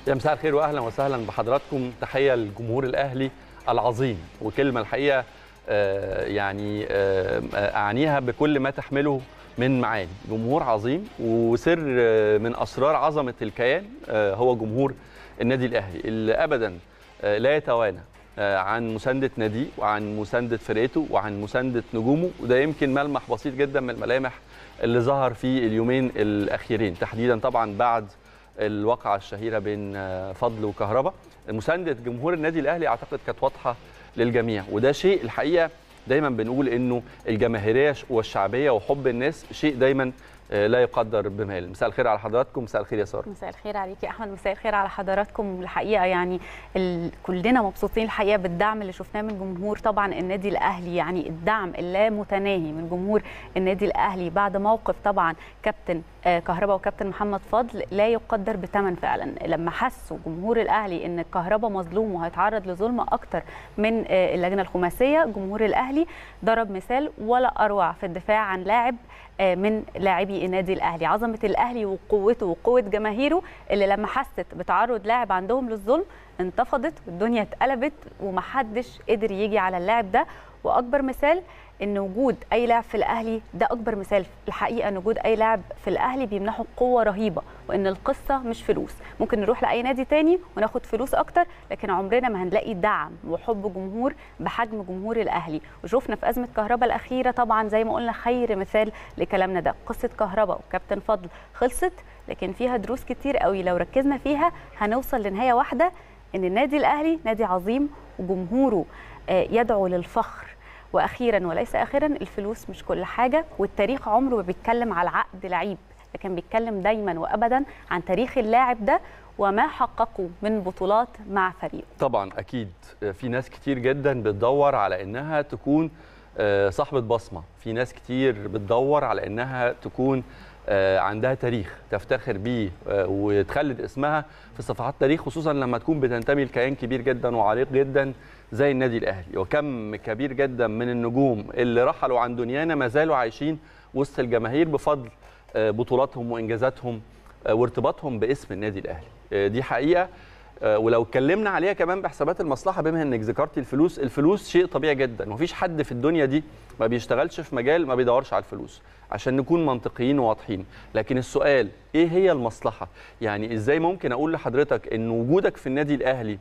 يا مساء الخير واهلا وسهلا بحضراتكم تحيه للجمهور الاهلي العظيم وكلمه الحقيقه آه، يعني آه، اعنيها بكل ما تحمله من معاني جمهور عظيم وسر آه، من اسرار عظمه الكيان آه، هو جمهور النادي الاهلي اللي ابدا آه، لا يتوانى آه، عن مسانده ناديه وعن مسانده فرقته وعن مسانده نجومه وده يمكن ملمح بسيط جدا من الملامح اللي ظهر في اليومين الاخيرين تحديدا طبعا بعد الواقعه الشهيره بين آه، فضل وكهربا مسانده جمهور النادي الاهلي اعتقد كانت واضحه للجميع وده شيء الحقيقه دايما بنقول انه الجماهيريه والشعبيه وحب الناس شيء دايما آه، لا يقدر بمال مساء الخير على حضراتكم مساء الخير يا ساره مساء الخير عليكي يا احمد مساء الخير على حضراتكم الحقيقه يعني ال... كلنا مبسوطين الحقيقه بالدعم اللي شفناه من جمهور طبعا النادي الاهلي يعني الدعم اللا متناهي من جمهور النادي الاهلي بعد موقف طبعا كابتن آه، كهربا وكابتن محمد فضل لا يقدر بثمن فعلا لما حسوا جمهور الاهلي ان كهربا مظلوم وهيتعرض لظلم اكتر من آه، اللجنه الخماسيه جمهور الاهلي ضرب مثال ولا اروع في الدفاع عن لاعب آه، من لاعبي النادي الاهلي عظمه الاهلي وقوته وقوه جماهيره اللي لما حست بتعرض لاعب عندهم للظلم انتفضت والدنيا اتقلبت ومحدش قدر يجي على اللاعب ده واكبر مثال ان وجود اي لاعب في الاهلي ده اكبر مثال الحقيقه ان وجود اي لاعب في الاهلي بيمنحه قوه رهيبه وان القصه مش فلوس ممكن نروح لاي نادي تاني وناخد فلوس اكتر لكن عمرنا ما هنلاقي دعم وحب جمهور بحجم جمهور الاهلي وشفنا في ازمه كهرباء الاخيره طبعا زي ما قلنا خير مثال لكلامنا ده قصه كهرباء وكابتن فضل خلصت لكن فيها دروس كتير قوي لو ركزنا فيها هنوصل لنهايه واحده ان النادي الاهلي نادي عظيم وجمهوره آه، يدعو للفخر واخيرا وليس اخرا الفلوس مش كل حاجه والتاريخ عمره ما بيتكلم على عقد لعيب لكن بيتكلم دايما وابدا عن تاريخ اللاعب ده وما حققه من بطولات مع فريقه طبعا اكيد في ناس كتير جدا بتدور على انها تكون آه، صاحبه بصمه في ناس كتير بتدور على انها تكون آه، عندها تاريخ تفتخر بيه آه، وتخلد اسمها في صفحات التاريخ خصوصا لما تكون بتنتمي لكيان كبير جدا وعريق جدا زي النادي الاهلي وكم كبير جدا من النجوم اللي رحلوا عن دنيانا ما زالوا عايشين وسط الجماهير بفضل آه، بطولاتهم وانجازاتهم آه، وارتباطهم باسم النادي الاهلي آه، دي حقيقه آه، ولو اتكلمنا عليها كمان بحسابات المصلحه بما انك ذكرتي الفلوس الفلوس شيء طبيعي جدا مفيش حد في الدنيا دي ما بيشتغلش في مجال ما بيدورش على الفلوس عشان نكون منطقيين وواضحين لكن السؤال ايه هي المصلحه يعني ازاي ممكن اقول لحضرتك ان وجودك في النادي الاهلي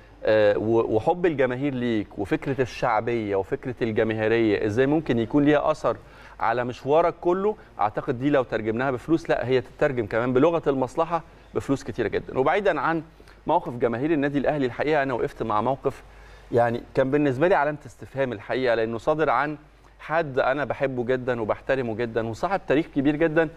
آه، و- وحب الجماهير ليك وفكره الشعبيه وفكره الجماهيريه ازاي ممكن يكون ليها اثر على مشوارك كله اعتقد دي لو ترجمناها بفلوس لا هي تترجم كمان بلغه المصلحه بفلوس كتيره جدا وبعيدا عن موقف جماهير النادي الاهلي الحقيقه انا وقفت مع موقف يعني كان بالنسبه لي علامه استفهام الحقيقه لانه صادر عن حد انا بحبه جدا وبحترمه جدا وصاحب تاريخ كبير جدا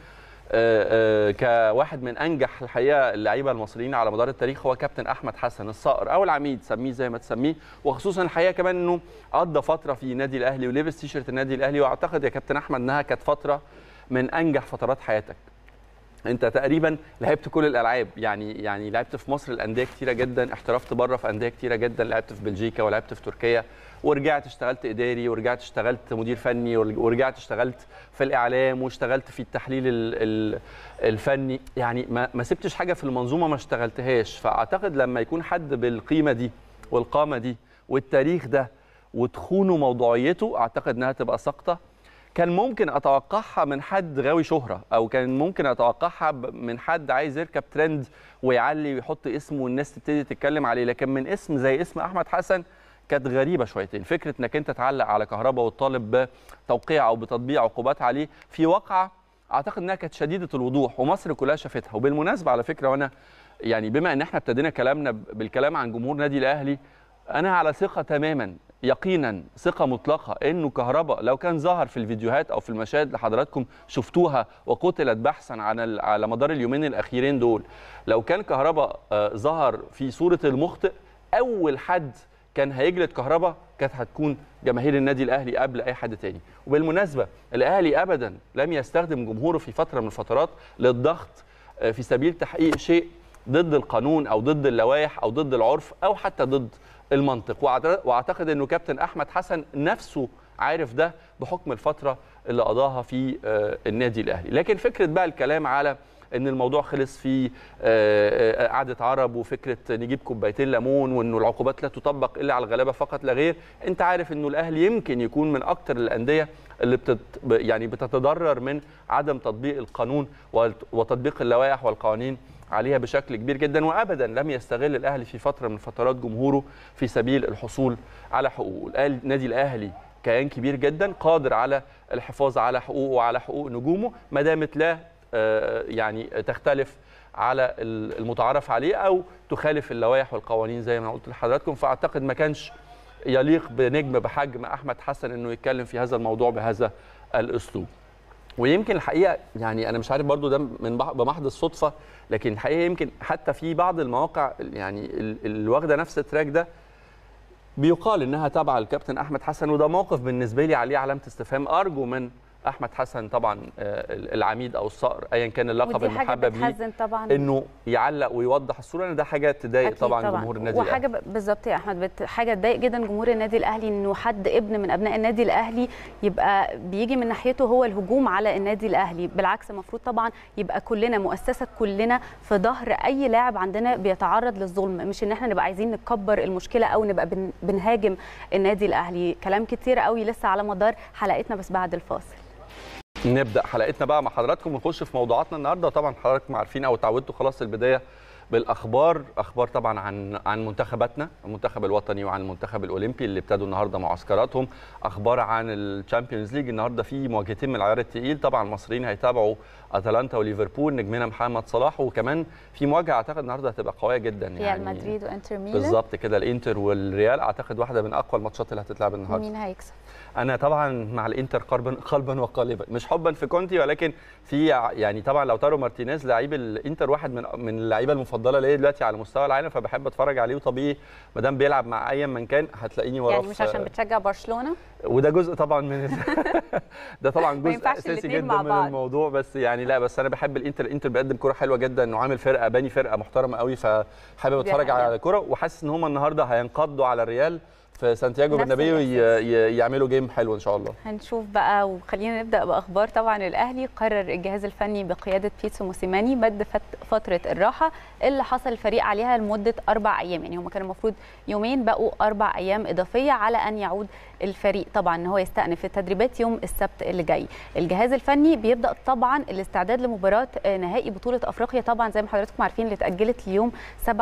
آه، آه، كواحد من انجح الحقيقه اللعيبه المصريين على مدار التاريخ هو كابتن احمد حسن الصقر او العميد سميه زي ما تسميه وخصوصا الحقيقه كمان انه قضى فتره في النادي الاهلي ولبس تيشرت النادي الاهلي واعتقد يا كابتن احمد انها كانت فتره من انجح فترات حياتك انت تقريبا لعبت كل الالعاب يعني يعني لعبت في مصر الانديه كتيره جدا احترفت بره في انديه كتيره جدا لعبت في بلجيكا ولعبت في تركيا ورجعت اشتغلت اداري ورجعت اشتغلت مدير فني ورجعت اشتغلت في الاعلام واشتغلت في التحليل ال- ال- الفني يعني ما ما سبتش حاجه في المنظومه ما اشتغلتهاش فاعتقد لما يكون حد بالقيمه دي والقامه دي والتاريخ ده وتخونه موضوعيته اعتقد انها تبقى سقطه كان ممكن اتوقعها من حد غاوي شهره او كان ممكن اتوقعها ب- من حد عايز يركب ترند ويعلي ويحط اسمه والناس تبتدي تتكلم عليه لكن من اسم زي اسم احمد حسن كانت غريبه شويتين فكره انك انت تعلق على كهرباء وتطالب بتوقيع او بتطبيع عقوبات عليه في واقعه اعتقد انها كانت شديده الوضوح ومصر كلها شافتها وبالمناسبه على فكره وانا يعني بما ان احنا ابتدينا كلامنا ب- بالكلام عن جمهور نادي الاهلي انا على ثقه تماما يقينا ثقه مطلقه انه كهرباء لو كان ظهر في الفيديوهات او في المشاهد اللي حضراتكم شفتوها وقتلت بحثا عن ال- على مدار اليومين الاخيرين دول لو كان كهرباء آه، ظهر في صوره المخطئ اول حد كان هيجلد كهرباء كانت هتكون جماهير النادي الاهلي قبل اي حد تاني وبالمناسبه الاهلي ابدا لم يستخدم جمهوره في فتره من الفترات للضغط آه، في سبيل تحقيق شيء ضد القانون او ضد اللوائح او ضد العرف او حتى ضد المنطق وأعت- واعتقد انه كابتن احمد حسن نفسه عارف ده بحكم الفتره اللي قضاها في آه، النادي الاهلي لكن فكره بقى الكلام على ان الموضوع خلص في آه، آه، قعده عرب وفكره نجيب كوبايتين ليمون وانه العقوبات لا تطبق الا على الغلابه فقط لا غير انت عارف انه الاهلي يمكن يكون من اكتر الانديه اللي بتت يعني بتتضرر من عدم تطبيق القانون وت- وتطبيق اللوائح والقوانين عليها بشكل كبير جدا وابدا لم يستغل الاهلي في فتره من فترات جمهوره في سبيل الحصول على حقوقه الأهلي- النادي الاهلي كيان كبير جدا قادر على الحفاظ على حقوقه وعلى حقوق نجومه ما دامت لا آه، يعني تختلف على ال- المتعارف عليه او تخالف اللوائح والقوانين زي ما قلت لحضراتكم فاعتقد ما كانش يليق بنجم بحجم احمد حسن انه يتكلم في هذا الموضوع بهذا الاسلوب ويمكن الحقيقه يعني انا مش عارف برضو ده من بح- بمحض الصدفه لكن الحقيقه يمكن حتى في بعض المواقع يعني ال- اللي واخده نفس التراك ده بيقال انها تابعه للكابتن احمد حسن وده موقف بالنسبه لي عليه علامه استفهام ارجو من احمد حسن طبعا آه، العميد او الصقر ايا كان اللقب ودي حاجه المحبب ليه بتحزن طبعا انه يعلق ويوضح الصوره لان ده حاجه تضايق أكيد طبعا, جمهور النادي وحاجه الاهلي ب- بالظبط يا احمد بت... حاجه تضايق جدا جمهور النادي الاهلي انه حد ابن من ابناء النادي الاهلي يبقى بيجي من ناحيته هو الهجوم على النادي الاهلي بالعكس المفروض طبعا يبقى كلنا مؤسسه كلنا في ظهر اي لاعب عندنا بيتعرض للظلم مش ان احنا نبقى عايزين نكبر المشكله او نبقى بن... بنهاجم النادي الاهلي كلام كتير قوي لسه على مدار حلقتنا بس بعد الفاصل نبدا حلقتنا بقى مع حضراتكم ونخش في موضوعاتنا النهارده طبعا حضراتكم عارفين او اتعودتوا خلاص البدايه بالاخبار اخبار طبعا عن عن منتخباتنا المنتخب الوطني وعن المنتخب الاولمبي اللي ابتدوا النهارده معسكراتهم اخبار عن الشامبيونز ليج النهارده في مواجهتين من العيار الثقيل طبعا المصريين هيتابعوا اتلانتا وليفربول نجمنا محمد صلاح وكمان في مواجهه اعتقد النهارده هتبقى قويه جدا ريال يعني مدريد وانتر ميلان بالظبط كده الانتر والريال اعتقد واحده من اقوى الماتشات اللي هتتلعب النهارده مين هيكسب انا طبعا مع الانتر قلبا قلبا وقالبا مش حبا في كونتي ولكن في ع- يعني طبعا لو تارو مارتينيز لعيب الانتر واحد من من اللعيبه المفضله ليا دلوقتي على مستوى العالم فبحب اتفرج عليه وطبيعي ما دام بيلعب مع اي من كان هتلاقيني وراه يعني مش في- عشان بتشجع برشلونه وده جزء طبعا من ده طبعا ما جزء ينفعش اساسي الاتنين جدا مع من بعض. الموضوع بس يعني لا بس انا بحب الانتر الانتر بيقدم كره حلوه جدا وعامل فرقه باني فرقه محترمه قوي فحابب دي اتفرج حقيقة. على الكره وحاسس ان هم النهارده هينقضوا على الريال في سانتياغو نفس برنابيو ي- الإحساس. ي- يعملوا جيم حلو ان شاء الله هنشوف بقى وخلينا نبدا باخبار طبعا الاهلي قرر الجهاز الفني بقياده بيتسو موسيماني مد فت- فتره الراحه اللي حصل الفريق عليها لمده اربع ايام يعني هم كانوا المفروض يومين بقوا اربع ايام اضافيه على ان يعود الفريق طبعا ان هو يستأنف التدريبات يوم السبت اللي جاي الجهاز الفني بيبدا طبعا الاستعداد لمباراه آه، نهائي بطوله افريقيا طبعا زي ما حضراتكم عارفين اللي اتاجلت ليوم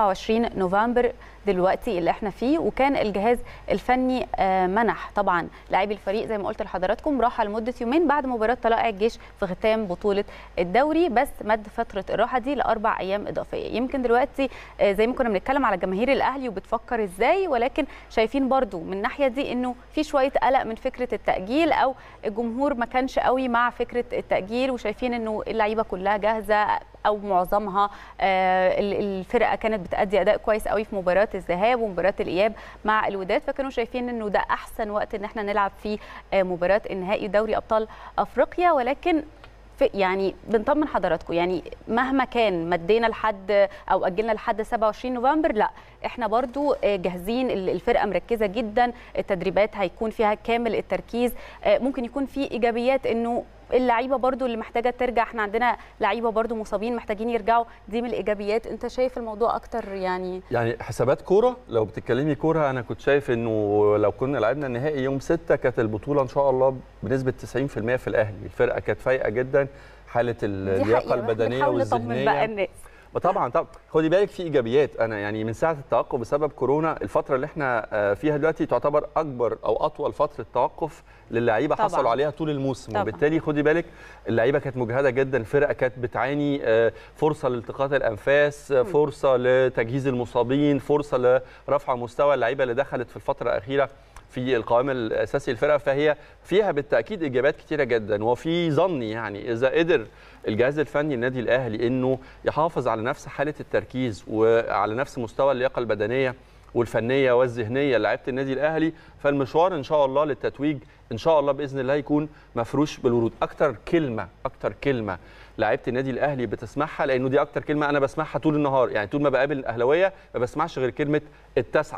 27 نوفمبر دلوقتي اللي احنا فيه وكان الجهاز الفني آه، منح طبعا لاعبي الفريق زي ما قلت لحضراتكم راحه لمده يومين بعد مباراه طلائع الجيش في ختام بطوله الدوري بس مد فتره الراحه دي لاربع ايام اضافيه يمكن دلوقتي آه، زي ما كنا بنتكلم على جماهير الاهلي وبتفكر ازاي ولكن شايفين برضو من الناحيه دي انه في شويه قلق من فكره التاجيل او الجمهور ما كانش قوي مع فكره التاجيل وشايفين انه اللعيبه كلها جاهزه او معظمها آه، ال- الفرقه كانت بتأدي اداء كويس قوي في مباراه الذهاب ومباراه الاياب مع الوداد فكانوا شايفين انه ده احسن وقت ان احنا نلعب فيه آه، مباراه النهائي دوري ابطال افريقيا ولكن في يعني بنطمن حضراتكم يعني مهما كان مدينا لحد او اجلنا لحد 27 نوفمبر لا احنا برضو آه، جاهزين ال- الفرقه مركزه جدا التدريبات هيكون فيها كامل التركيز آه، ممكن يكون في ايجابيات انه اللعيبه برضو اللي محتاجه ترجع احنا عندنا لعيبه برضو مصابين محتاجين يرجعوا دي من الايجابيات انت شايف الموضوع اكتر يعني يعني حسابات كوره لو بتتكلمي كوره انا كنت شايف انه لو كنا لعبنا النهائي يوم 6 كانت البطوله ان شاء الله بنسبه 90% في الاهلي الفرقه كانت فايقه جدا حاله دي اللياقه حقيقة. البدنيه بنحاول نطمن بقى والذهنيه الناس وطبعا طبعا خدي بالك في ايجابيات انا يعني من ساعه التوقف بسبب كورونا الفتره اللي احنا آه، فيها دلوقتي تعتبر اكبر او اطول فتره توقف للعيبه طبعاً. حصلوا عليها طول الموسم طبعاً. وبالتالي خدي بالك اللعيبه كانت مجهده جدا الفرقه كانت بتعاني آه، فرصه لالتقاط الانفاس آه، فرصه لتجهيز المصابين فرصه لرفع مستوى اللعيبه اللي دخلت في الفتره الاخيره في القوام الاساسي للفرقه فهي فيها بالتاكيد ايجابيات كتيره جدا وفي ظني يعني اذا قدر الجهاز الفني النادي الاهلي انه يحافظ على نفس حاله التركيز وعلى نفس مستوى اللياقه البدنيه والفنيه والذهنيه لعيبه النادي الاهلي فالمشوار ان شاء الله للتتويج ان شاء الله باذن الله يكون مفروش بالورود اكتر كلمه اكتر كلمه لعيبه النادي الاهلي بتسمعها لانه دي اكتر كلمه انا بسمعها طول النهار يعني طول ما بقابل الاهلاويه ما بسمعش غير كلمه التسعه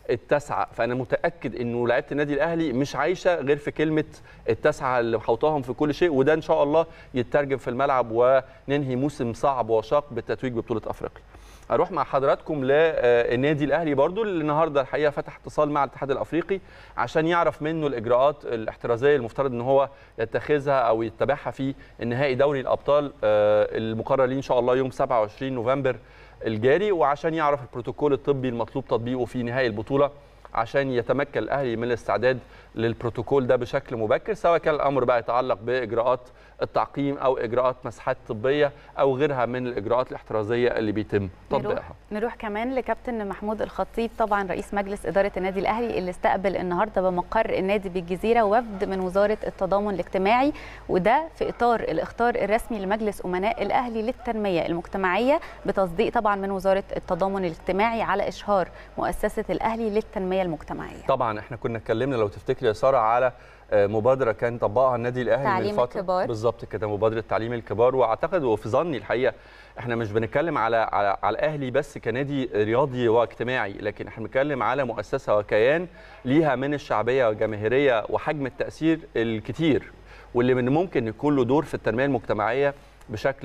التسعه فانا متاكد انه لعيبه النادي الاهلي مش عايشه غير في كلمه التسعه اللي محوطاهم في كل شيء وده ان شاء الله يترجم في الملعب وننهي موسم صعب وشاق بالتتويج ببطوله افريقيا اروح مع حضراتكم للنادي الاهلي برضو اللي النهارده الحقيقه فتح اتصال مع الاتحاد الافريقي عشان يعرف منه الاجراءات الاحترازيه المفترض ان هو يتخذها او يتبعها في النهائي دوري الابطال المقرر ليه ان شاء الله يوم 27 نوفمبر الجاري وعشان يعرف البروتوكول الطبي المطلوب تطبيقه في نهائي البطوله عشان يتمكن الاهلي من الاستعداد للبروتوكول ده بشكل مبكر سواء كان الامر بقى يتعلق باجراءات التعقيم او اجراءات مسحات طبيه او غيرها من الاجراءات الاحترازيه اللي بيتم تطبيقها نروح, نروح كمان لكابتن محمود الخطيب طبعا رئيس مجلس اداره النادي الاهلي اللي استقبل النهارده بمقر النادي بالجزيره وفد من وزاره التضامن الاجتماعي وده في اطار الاختار الرسمي لمجلس امناء الاهلي للتنميه المجتمعيه بتصديق طبعا من وزاره التضامن الاجتماعي على اشهار مؤسسه الاهلي للتنميه المجتمعيه طبعا احنا كنا اتكلمنا لو تفتكري يا ساره على مبادره كان طبقها النادي الاهلي تعليم من فتره الكبار. بالظبط كده مبادره تعليم الكبار واعتقد وفي ظني الحقيقه احنا مش بنتكلم على على, على الاهلي بس كنادي رياضي واجتماعي لكن احنا بنتكلم على مؤسسه وكيان ليها من الشعبيه والجماهيريه وحجم التاثير الكتير واللي من ممكن يكون له دور في التنميه المجتمعيه بشكل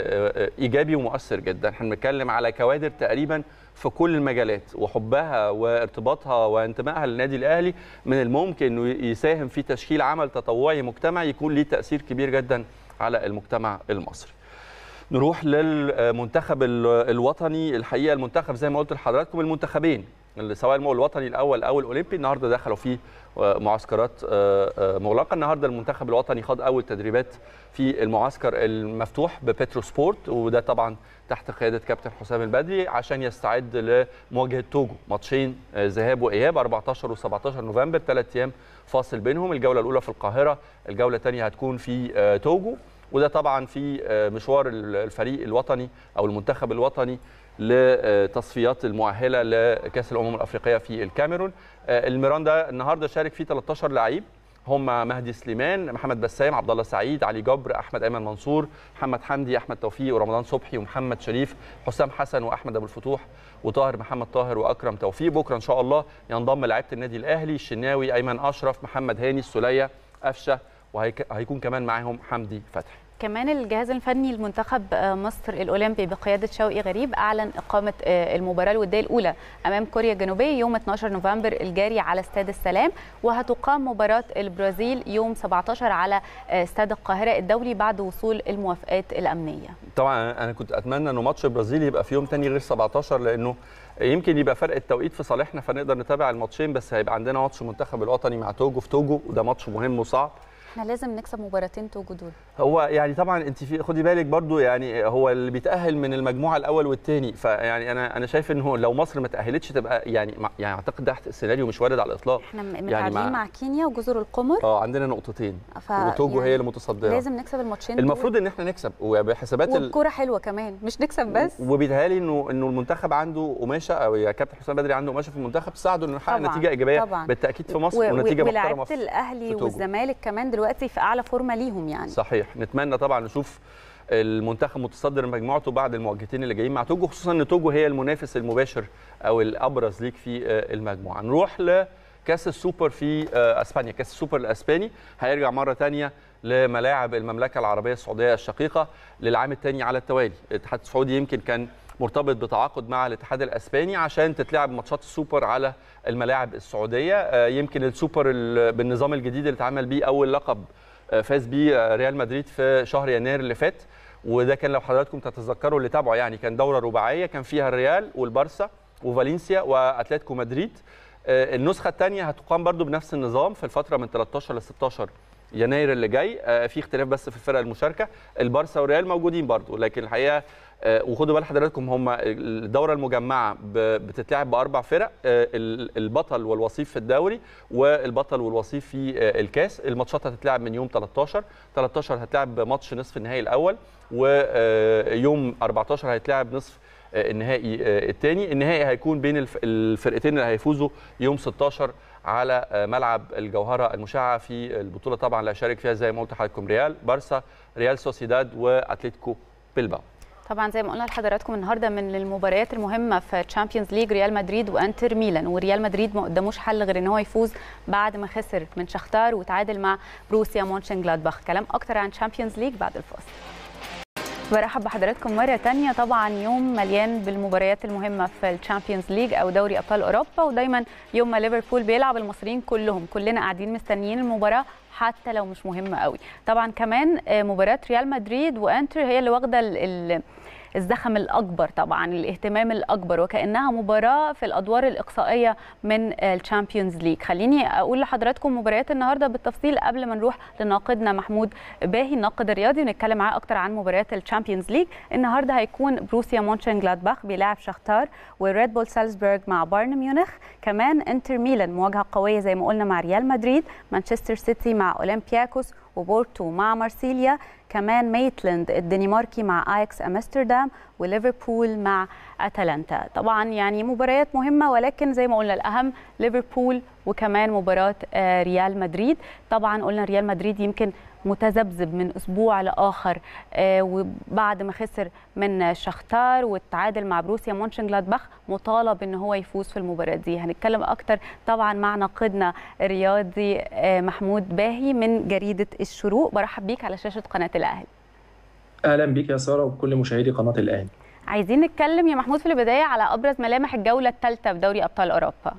ايجابي ومؤثر جدا احنا بنتكلم على كوادر تقريبا في كل المجالات وحبها وارتباطها وانتمائها للنادي الاهلي من الممكن انه يساهم في تشكيل عمل تطوعي مجتمعي يكون ليه تاثير كبير جدا على المجتمع المصري. نروح للمنتخب الوطني الحقيقه المنتخب زي ما قلت لحضراتكم المنتخبين اللي سواء الوطني الاول او الاولمبي النهارده دخلوا في معسكرات مغلقه النهارده المنتخب الوطني خاض اول تدريبات في المعسكر المفتوح ببترو سبورت وده طبعا تحت قياده كابتن حسام البدري عشان يستعد لمواجهه توجو ماتشين ذهاب واياب 14 و17 نوفمبر ثلاث ايام فاصل بينهم الجوله الاولى في القاهره الجوله الثانيه هتكون في توجو وده طبعا في مشوار الفريق الوطني او المنتخب الوطني لتصفيات المؤهله لكاس الامم الافريقيه في الكاميرون الميران ده النهارده شارك فيه 13 لعيب هم مهدي سليمان محمد بسام عبد الله سعيد علي جبر احمد ايمن منصور محمد حمدي احمد توفيق ورمضان صبحي ومحمد شريف حسام حسن واحمد ابو الفتوح وطاهر محمد طاهر واكرم توفيق بكره ان شاء الله ينضم لعيبه النادي الاهلي الشناوي ايمن اشرف محمد هاني السليه قفشه وهيكون كمان معاهم حمدي فتحي كمان الجهاز الفني لمنتخب مصر الاولمبي بقياده شوقي غريب اعلن اقامه المباراه الوديه الاولى امام كوريا الجنوبيه يوم 12 نوفمبر الجاري على استاد السلام وهتقام مباراه البرازيل يوم 17 على استاد القاهره الدولي بعد وصول الموافقات الامنيه. طبعا انا كنت اتمنى انه ماتش البرازيل يبقى في يوم ثاني غير 17 لانه يمكن يبقى فرق التوقيت في صالحنا فنقدر نتابع الماتشين بس هيبقى عندنا ماتش المنتخب الوطني مع توجو في توجو وده ماتش مهم وصعب احنا لازم نكسب مباراتين توجو دول هو يعني طبعا انت في خدي بالك برضو يعني هو اللي بيتاهل من المجموعه الاول والثاني فيعني انا انا شايف انه لو مصر ما تاهلتش تبقى يعني يعني اعتقد ده السيناريو مش وارد على الاطلاق احنا متعادلين يعني مع, مع كينيا وجزر القمر اه عندنا نقطتين وتوجو يعني هي اللي متصدره لازم نكسب الماتشين المفروض ان احنا نكسب وبحسابات والكوره حلوه كمان مش نكسب بس وبيتهيألي انه انه المنتخب عنده قماشه او يا كابتن حسام بدري عنده قماشه في المنتخب تساعده انه يحقق نتيجه ايجابيه طبعا. بالتاكيد في مصر ونتيجه محترمه في الاهلي والزمالك كمان دلوقتي في اعلى فورمه ليهم يعني صحيح نتمنى طبعا نشوف المنتخب متصدر مجموعته بعد المواجهتين اللي جايين مع توجو خصوصا ان توجو هي المنافس المباشر او الابرز ليك في المجموعه نروح لكاس السوبر في اسبانيا كاس السوبر الاسباني هيرجع مره ثانيه لملاعب المملكه العربيه السعوديه الشقيقه للعام الثاني على التوالي الاتحاد السعودي يمكن كان مرتبط بتعاقد مع الاتحاد الاسباني عشان تتلعب ماتشات السوبر على الملاعب السعوديه يمكن السوبر بالنظام الجديد اللي اتعمل بيه اول لقب فاز بيه ريال مدريد في شهر يناير اللي فات وده كان لو حضراتكم تتذكروا اللي تابعوا يعني كان دوره رباعيه كان فيها الريال والبارسا وفالنسيا واتلتيكو مدريد النسخه الثانيه هتقام برضو بنفس النظام في الفتره من 13 ل 16 يناير اللي جاي في اختلاف بس في الفرق المشاركه البارسا والريال موجودين برضو لكن الحقيقه وخدوا بال حضراتكم هم الدوره المجمعه بتتلعب باربع فرق البطل والوصيف في الدوري والبطل والوصيف في الكاس الماتشات هتتلعب من يوم 13 13 هتلعب ماتش نصف النهائي الاول ويوم 14 هيتلعب نصف النهائي الثاني النهائي هيكون بين الفرقتين اللي هيفوزوا يوم 16 على ملعب الجوهره المشعه في البطوله طبعا اللي هيشارك فيها زي ما قلت لحضراتكم ريال بارسا ريال سوسيداد واتلتيكو بيلباو طبعا زي ما قلنا لحضراتكم النهارده من المباريات المهمه في تشامبيونز ليج ريال مدريد وانتر ميلان وريال مدريد ما قداموش حل غير ان هو يفوز بعد ما خسر من شختار وتعادل مع بروسيا مونشن جلادباخ كلام اكتر عن تشامبيونز ليج بعد الفاصل برحب بحضراتكم مرة تانية طبعا يوم مليان بالمباريات المهمة في الشامبيونز ليج أو دوري أبطال أوروبا ودايما يوم ما ليفربول بيلعب المصريين كلهم كلنا قاعدين مستنيين المباراة حتى لو مش مهمة قوي طبعا كمان مباراة ريال مدريد وانتر هي اللي واخدة الزخم الاكبر طبعا الاهتمام الاكبر وكانها مباراه في الادوار الاقصائيه من الشامبيونز ليج خليني اقول لحضراتكم مباريات النهارده بالتفصيل قبل ما نروح لناقدنا محمود باهي الناقد الرياضي ونتكلم معاه اكتر عن مباريات الشامبيونز ليج النهارده هيكون بروسيا مونشن جلادباخ بيلاعب شختار وريد بول سالزبورغ مع بايرن ميونخ كمان انتر ميلان مواجهه قويه زي ما قلنا مع ريال مدريد مانشستر سيتي مع اولمبياكوس وبورتو مع مارسيليا كمان ميتلاند الدنماركي مع اياكس امستردام وليفربول مع اتلانتا طبعا يعني مباريات مهمه ولكن زي ما قلنا الاهم ليفربول وكمان مباراه ريال مدريد طبعا قلنا ريال مدريد يمكن متذبذب من اسبوع لاخر وبعد ما خسر من شختار والتعادل مع بروسيا مونشنجلادباخ مطالب ان هو يفوز في المباراه دي هنتكلم اكتر طبعا مع ناقدنا الرياضي محمود باهي من جريده الشروق برحب بيك على شاشه قناه الاهلي اهلا بيك يا ساره وبكل مشاهدي قناه الاهلي عايزين نتكلم يا محمود في البدايه على ابرز ملامح الجوله الثالثه في دوري ابطال اوروبا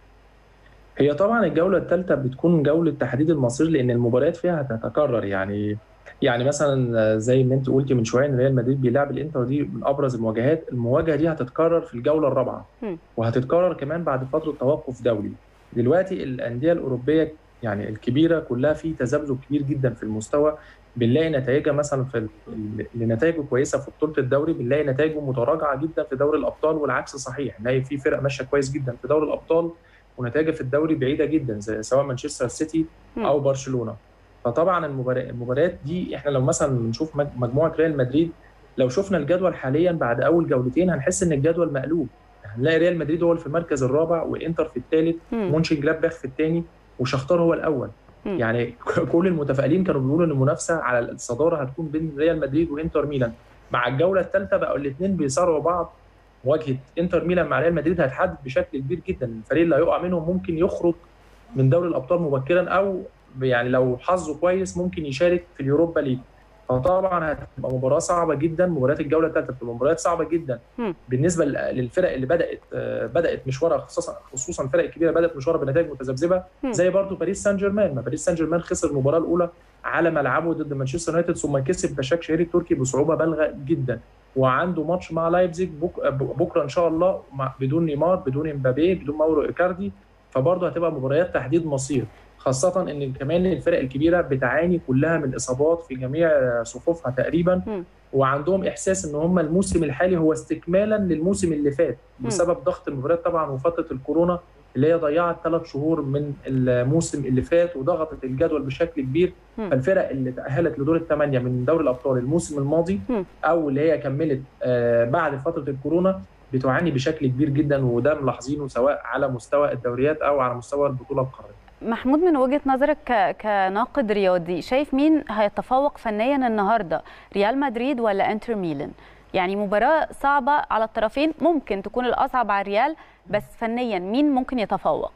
هي طبعا الجوله الثالثه بتكون جوله تحديد المصير لان المباريات فيها هتتكرر يعني يعني مثلا زي ما انت قلتي من شويه ان ريال مدريد بيلعب الانتر دي من ابرز المواجهات المواجهه دي هتتكرر في الجوله الرابعه وهتتكرر كمان بعد فتره توقف دولي دلوقتي الانديه الاوروبيه يعني الكبيره كلها في تذبذب كبير جدا في المستوى بنلاقي نتائجها مثلا في اللي نتائجه كويسه في بطوله الدوري بنلاقي نتائجه متراجعه جدا في دوري الابطال والعكس صحيح نلاقي في فرق ماشيه كويس جدا في دوري الابطال ونتائجها في الدوري بعيده جدا زي سواء مانشستر سيتي او برشلونه فطبعا المباريات دي احنا لو مثلا بنشوف مجموعه ريال مدريد لو شفنا الجدول حاليا بعد اول جولتين هنحس ان الجدول مقلوب هنلاقي ريال مدريد هو في المركز الرابع وانتر في الثالث مونشن جلادباخ في الثاني وشختار هو الاول يعني كل المتفائلين كانوا بيقولوا ان المنافسه على الصداره هتكون بين ريال مدريد وانتر ميلان مع الجوله الثالثه بقوا الاثنين بيصارعوا بعض مواجهه انتر ميلان مع ريال مدريد هتحدد بشكل كبير جدا الفريق اللي هيقع منهم ممكن يخرج من دوري الابطال مبكرا او يعني لو حظه كويس ممكن يشارك في اليوروبا ليج فطبعا هتبقى مباراه صعبه جدا مباريات الجوله الثالثه بتبقى مباريات صعبه جدا م. بالنسبه للفرق اللي بدات بدات مشوارها خصوصا خصوصا الفرق الكبيره بدات مشوارها بنتائج متذبذبه زي برضو باريس سان جيرمان ما باريس سان جيرمان خسر المباراه الاولى على ملعبه ضد مانشستر يونايتد ثم كسب بشاك شهير التركي بصعوبه بالغه جدا وعنده ماتش مع لايبزيج بك... بكره ان شاء الله مع... بدون نيمار بدون امبابي بدون ماورو ايكاردي فبرضه هتبقى مباريات تحديد مصير خاصة ان كمان الفرق الكبيرة بتعاني كلها من اصابات في جميع صفوفها تقريبا م. وعندهم احساس ان هم الموسم الحالي هو استكمالا للموسم اللي فات بسبب ضغط المباريات طبعا وفترة الكورونا اللي هي ضيعت ثلاث شهور من الموسم اللي فات وضغطت الجدول بشكل كبير م. فالفرق اللي تاهلت لدور الثمانيه من دوري الابطال الموسم الماضي م. او اللي هي كملت بعد فتره الكورونا بتعاني بشكل كبير جدا وده ملاحظينه سواء على مستوى الدوريات او على مستوى البطوله القاريه. محمود من وجهه نظرك كناقد رياضي شايف مين هيتفوق فنيا النهارده ريال مدريد ولا انتر ميلان؟ يعني مباراه صعبه على الطرفين ممكن تكون الاصعب على الريال بس فنيا مين ممكن يتفوق؟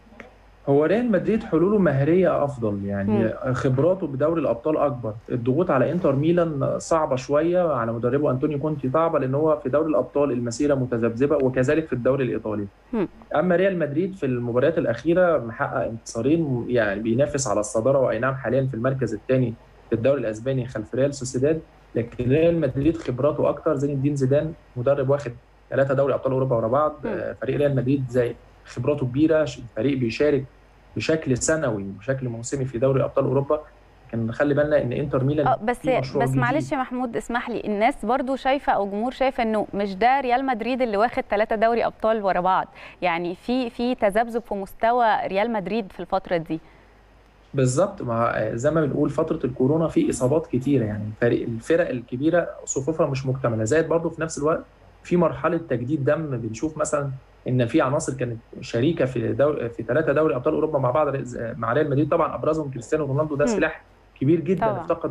هو ريال مدريد حلوله مهريه افضل يعني م. خبراته بدوري الابطال اكبر الضغوط على انتر ميلان صعبه شويه على مدربه انطونيو كونتي صعبه لان هو في دوري الابطال المسيره متذبذبه وكذلك في الدوري الايطالي م. اما ريال مدريد في المباريات الاخيره محقق انتصارين يعني بينافس على الصداره واي نعم حاليا في المركز الثاني في الدوري الاسباني خلف ريال سوسيداد لكن ريال مدريد خبراته اكتر زين الدين زيدان مدرب واخد ثلاثه دوري ابطال اوروبا ورا بعض م. فريق ريال مدريد زي خبراته كبيره الفريق بيشارك بشكل سنوي بشكل موسمي في دوري ابطال اوروبا لكن نخلي بالنا ان انتر ميلان بس بس معلش يا محمود اسمح لي الناس برضو شايفه او الجمهور شايفه انه مش ده ريال مدريد اللي واخد ثلاثه دوري ابطال ورا بعض يعني في في تذبذب في مستوى ريال مدريد في الفتره دي بالظبط ما زي ما بنقول فتره الكورونا في اصابات كتيره يعني فريق الفرق الكبيره صفوفها مش مكتمله زائد برضو في نفس الوقت في مرحله تجديد دم بنشوف مثلا ان في عناصر كانت شريكه في دور في ثلاثه دوري ابطال اوروبا مع بعض مع ريال مدريد طبعا ابرزهم كريستيانو رونالدو ده سلاح كبير جدا طبعا. افتقده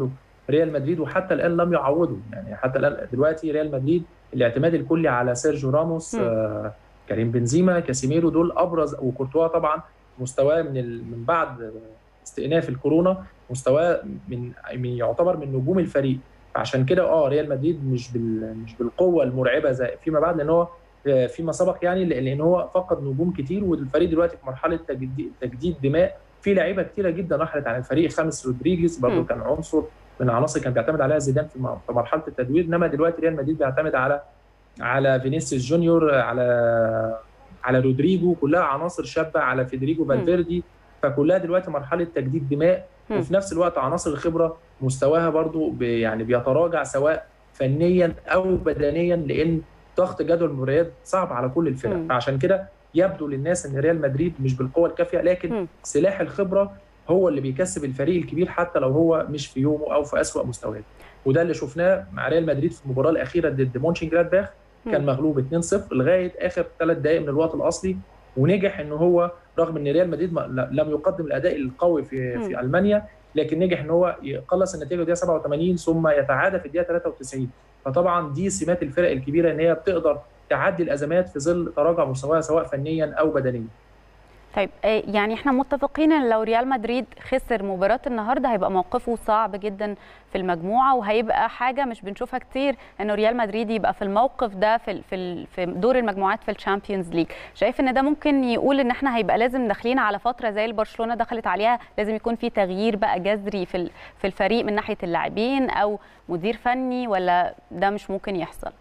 ريال مدريد وحتى الان لم يعوضوا يعني حتى الان دلوقتي ريال مدريد الاعتماد الكلي على سيرجيو راموس آه كريم بنزيما كاسيميرو دول ابرز وكورتوا طبعا مستواه من ال... من بعد استئناف الكورونا مستواه من من يعتبر من نجوم الفريق فعشان كده اه ريال مدريد مش بال... مش بالقوه المرعبه زي فيما بعد لان هو فيما سبق يعني لان هو فقد نجوم كتير والفريق دلوقتي في مرحله تجديد, تجديد دماء في لعيبه كتيره جدا رحلت عن الفريق خامس رودريجيز برضه كان عنصر من العناصر كان بيعتمد عليها زيدان في مرحله التدوير انما دلوقتي ريال مدريد بيعتمد على على فينيسيوس جونيور على على رودريجو كلها عناصر شابه على فيدريجو فالفيردي فكلها دلوقتي مرحله تجديد دماء وفي نفس الوقت عناصر الخبره مستواها برضو بي يعني بيتراجع سواء فنيا او بدنيا لان ضغط جدول المباريات صعب على كل الفرق فعشان كده يبدو للناس ان ريال مدريد مش بالقوه الكافيه لكن م. سلاح الخبره هو اللي بيكسب الفريق الكبير حتى لو هو مش في يومه او في اسوأ مستوياته وده اللي شفناه مع ريال مدريد في المباراه الاخيره ضد مونشن جلادباخ كان مغلوب 2-0 لغايه اخر ثلاث دقائق من الوقت الاصلي ونجح ان هو رغم ان ريال مدريد لم يقدم الاداء القوي في م. في المانيا لكن نجح ان هو يقلص النتيجه الدقيقه 87 ثم يتعادى في الدقيقه 93 فطبعا دي سمات الفرق الكبيره ان هي بتقدر تعدي الازمات في ظل تراجع مستواها سواء فنيا او بدنيا. طيب يعني احنا متفقين ان لو ريال مدريد خسر مباراه النهارده هيبقى موقفه صعب جدا في المجموعه وهيبقى حاجه مش بنشوفها كتير انه ريال مدريد يبقى في الموقف ده في في في دور المجموعات في الشامبيونز ليج شايف ان ده ممكن يقول ان احنا هيبقى لازم داخلين على فتره زي اللي برشلونه دخلت عليها لازم يكون في تغيير بقى جذري في في الفريق من ناحيه اللاعبين او مدير فني ولا ده مش ممكن يحصل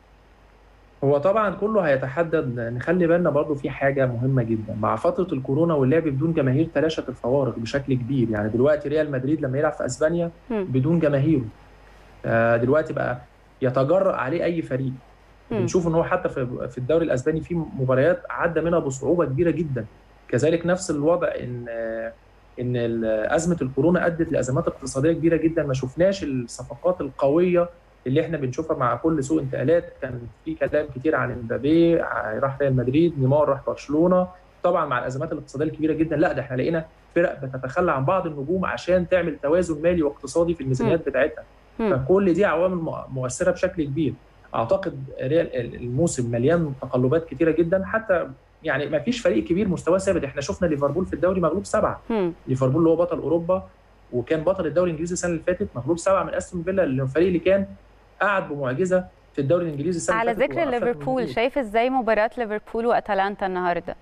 هو طبعا كله هيتحدد نخلي بالنا برضو في حاجه مهمه جدا مع فتره الكورونا واللعب بدون جماهير تلاشت الفوارق بشكل كبير يعني دلوقتي ريال مدريد لما يلعب في اسبانيا بدون جماهيره دلوقتي بقى يتجرأ عليه اي فريق بنشوف ان هو حتى في في الدوري الاسباني في مباريات عدى منها بصعوبه كبيره جدا كذلك نفس الوضع ان ان ازمه الكورونا ادت لازمات اقتصاديه كبيره جدا ما شفناش الصفقات القويه اللي احنا بنشوفها مع كل سوق انتقالات كان في كلام كتير عن امبابي راح ريال مدريد نيمار راح برشلونه طبعا مع الازمات الاقتصاديه الكبيره جدا لا ده احنا لقينا فرق بتتخلى عن بعض النجوم عشان تعمل توازن مالي واقتصادي في الميزانيات بتاعتها فكل دي عوامل مؤثره بشكل كبير اعتقد ريال الموسم مليان تقلبات كتيره جدا حتى يعني ما فيش فريق كبير مستواه ثابت احنا شفنا ليفربول في الدوري مغلوب سبعه ليفربول اللي هو بطل اوروبا وكان بطل الدوري الانجليزي السنه اللي فاتت مغلوب سبعه من استون فيلا الفريق اللي كان قعد بمعجزه في الدوري الانجليزي السنه على ذكر ليفربول شايف ازاي مباراه ليفربول واتلانتا النهارده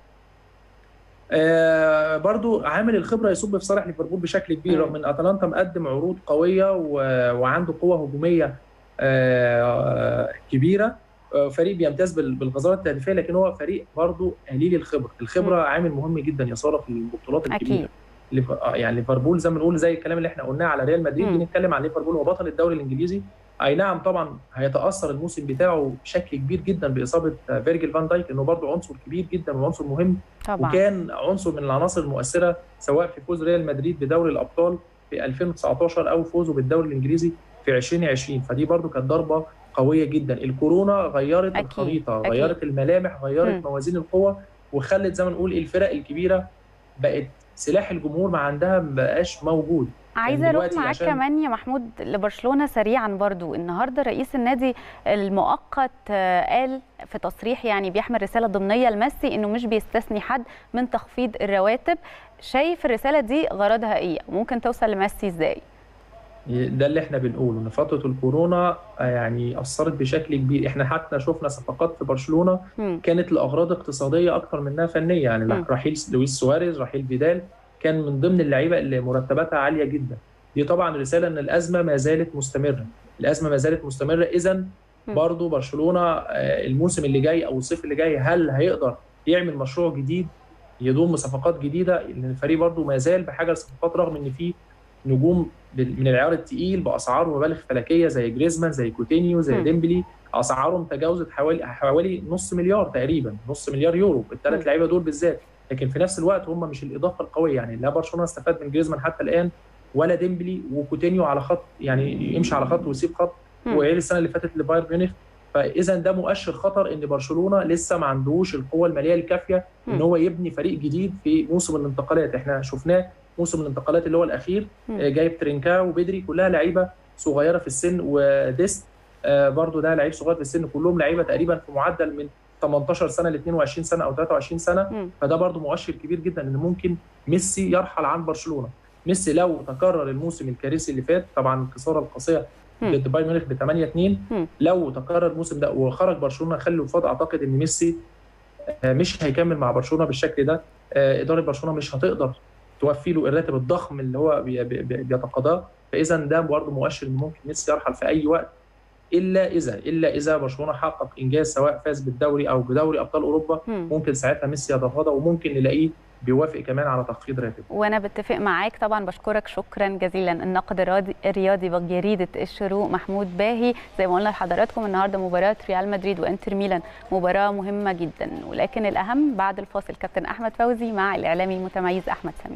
آه برضو عامل الخبره يصب في صالح ليفربول بشكل كبير رغم ان اتلانتا مقدم عروض قويه و... وعنده قوه هجوميه آه كبيره آه فريق بيمتاز بالغزاره التهديفيه لكن هو فريق برضو قليل الخبره الخبره م. عامل مهم جدا يا ساره في البطولات الكبيره أكيد. يعني ليفربول زي ما بنقول زي الكلام اللي احنا قلناه على ريال مدريد بنتكلم عن ليفربول هو بطل الدوري الانجليزي اي نعم طبعا هيتاثر الموسم بتاعه بشكل كبير جدا باصابه فيرجيل فان دايك لانه برضه عنصر كبير جدا وعنصر مهم طبعا. وكان عنصر من العناصر المؤثره سواء في فوز ريال مدريد بدوري الابطال في 2019 او فوزه بالدوري الانجليزي في 2020 فدي برضه كانت ضربه قويه جدا الكورونا غيرت أكيد. الخريطه أكيد. غيرت الملامح غيرت م. موازين القوه وخلت زي ما نقول الفرق الكبيره بقت سلاح الجمهور ما عندها ما بقاش موجود عايزه اروح معاك عشان... كمان يا محمود لبرشلونه سريعا برضو النهارده رئيس النادي المؤقت قال في تصريح يعني بيحمل رساله ضمنيه لميسي انه مش بيستثني حد من تخفيض الرواتب شايف الرساله دي غرضها ايه ممكن توصل لميسي ازاي ده اللي احنا بنقوله ان فتره الكورونا يعني اثرت بشكل كبير احنا حتى شفنا صفقات في برشلونه م. كانت لاغراض اقتصاديه اكثر منها فنيه يعني م. رحيل لويس سواريز رحيل فيدال كان من ضمن اللعيبه اللي مرتباتها عاليه جدا دي طبعا رساله ان الازمه ما زالت مستمره الازمه ما زالت مستمره اذا برضو برشلونه الموسم اللي جاي او الصيف اللي جاي هل هيقدر يعمل مشروع جديد يضم صفقات جديده لان الفريق برضو ما زال بحاجه لصفقات رغم ان في نجوم من العيار الثقيل باسعار مبالغ فلكيه زي جريزمان زي كوتينيو زي ديمبلي اسعارهم تجاوزت حوالي حوالي نص مليار تقريبا نص مليار يورو الثلاث لعيبه دول بالذات لكن في نفس الوقت هم مش الاضافه القويه يعني لا برشلونه استفاد من جريزمان حتى الان ولا ديمبلي وكوتينيو على خط يعني يمشي على خط ويسيب خط وعيل السنه اللي فاتت لبايرن ميونخ فاذا ده مؤشر خطر ان برشلونه لسه ما عندوش القوه الماليه الكافيه ان هو يبني فريق جديد في موسم الانتقالات احنا شفناه موسم الانتقالات اللي هو الاخير جايب ترينكا وبدري كلها لعيبه صغيره في السن وديست آه، برضو ده لعيب صغير في السن كلهم لعيبه تقريبا في معدل من 18 سنه ل 22 سنه او 23 سنه مم. فده برضو مؤشر كبير جدا ان ممكن ميسي يرحل عن برشلونه ميسي لو تكرر الموسم الكارثي اللي فات طبعا الخساره القاسيه مم. ضد بايرن ميونخ ب 8 2 مم. لو تكرر الموسم ده وخرج برشلونه خلوا فاض اعتقد ان ميسي آه، مش هيكمل مع برشلونه بالشكل ده آه، اداره برشلونه مش هتقدر توفي له الراتب الضخم اللي هو بي- بي- بي- بيتقاضاه فاذا ده برضه مؤشر ان ممكن ميسي يرحل في اي وقت الا اذا الا اذا برشلونه حقق انجاز سواء فاز بالدوري او بدوري ابطال اوروبا مم. ممكن ساعتها ميسي يتغاضى وممكن نلاقيه بيوافق كمان على تخفيض راتب وانا بتفق معاك طبعا بشكرك شكرا جزيلا الناقد الرياضي- الرياضي بجريده الشروق محمود باهي زي ما قلنا لحضراتكم النهارده مباراه ريال مدريد وانتر ميلان مباراه مهمه جدا ولكن الاهم بعد الفاصل كابتن احمد فوزي مع الاعلامي المتميز احمد سمير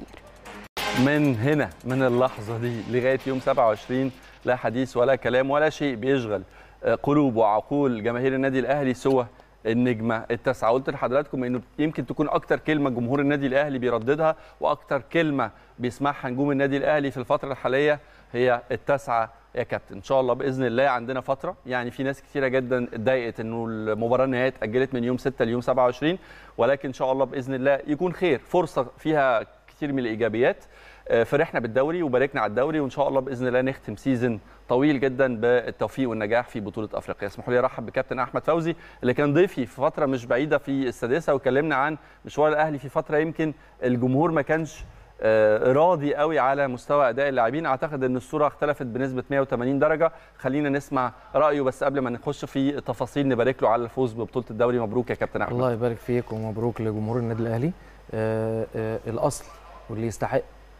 من هنا من اللحظة دي لغاية يوم 27 لا حديث ولا كلام ولا شيء بيشغل آه، قلوب وعقول جماهير النادي الأهلي سوى النجمة التاسعة قلت لحضراتكم إنه يمكن تكون أكتر كلمة جمهور النادي الأهلي بيرددها وأكتر كلمة بيسمعها نجوم النادي الأهلي في الفترة الحالية هي التاسعة يا كابتن إن شاء الله بإذن الله عندنا فترة يعني في ناس كتيرة جدا اتضايقت إنه المباراة النهائية اتأجلت من يوم 6 ليوم 27 ولكن إن شاء الله بإذن الله يكون خير فرصة فيها كتير من الإيجابيات آه، فرحنا بالدوري وباركنا على الدوري وان شاء الله باذن الله نختم سيزون طويل جدا بالتوفيق والنجاح في بطوله افريقيا اسمحوا لي ارحب بكابتن احمد فوزي اللي كان ضيفي في فتره مش بعيده في السادسه وكلمنا عن مشوار الاهلي في فتره يمكن الجمهور ما كانش آه، راضي قوي على مستوى اداء اللاعبين اعتقد ان الصوره اختلفت بنسبه 180 درجه خلينا نسمع رايه بس قبل ما نخش في تفاصيل نبارك له على الفوز ببطوله الدوري مبروك يا كابتن احمد الله يبارك فيك ومبروك لجمهور النادي الاهلي آه آه الاصل واللي يستحق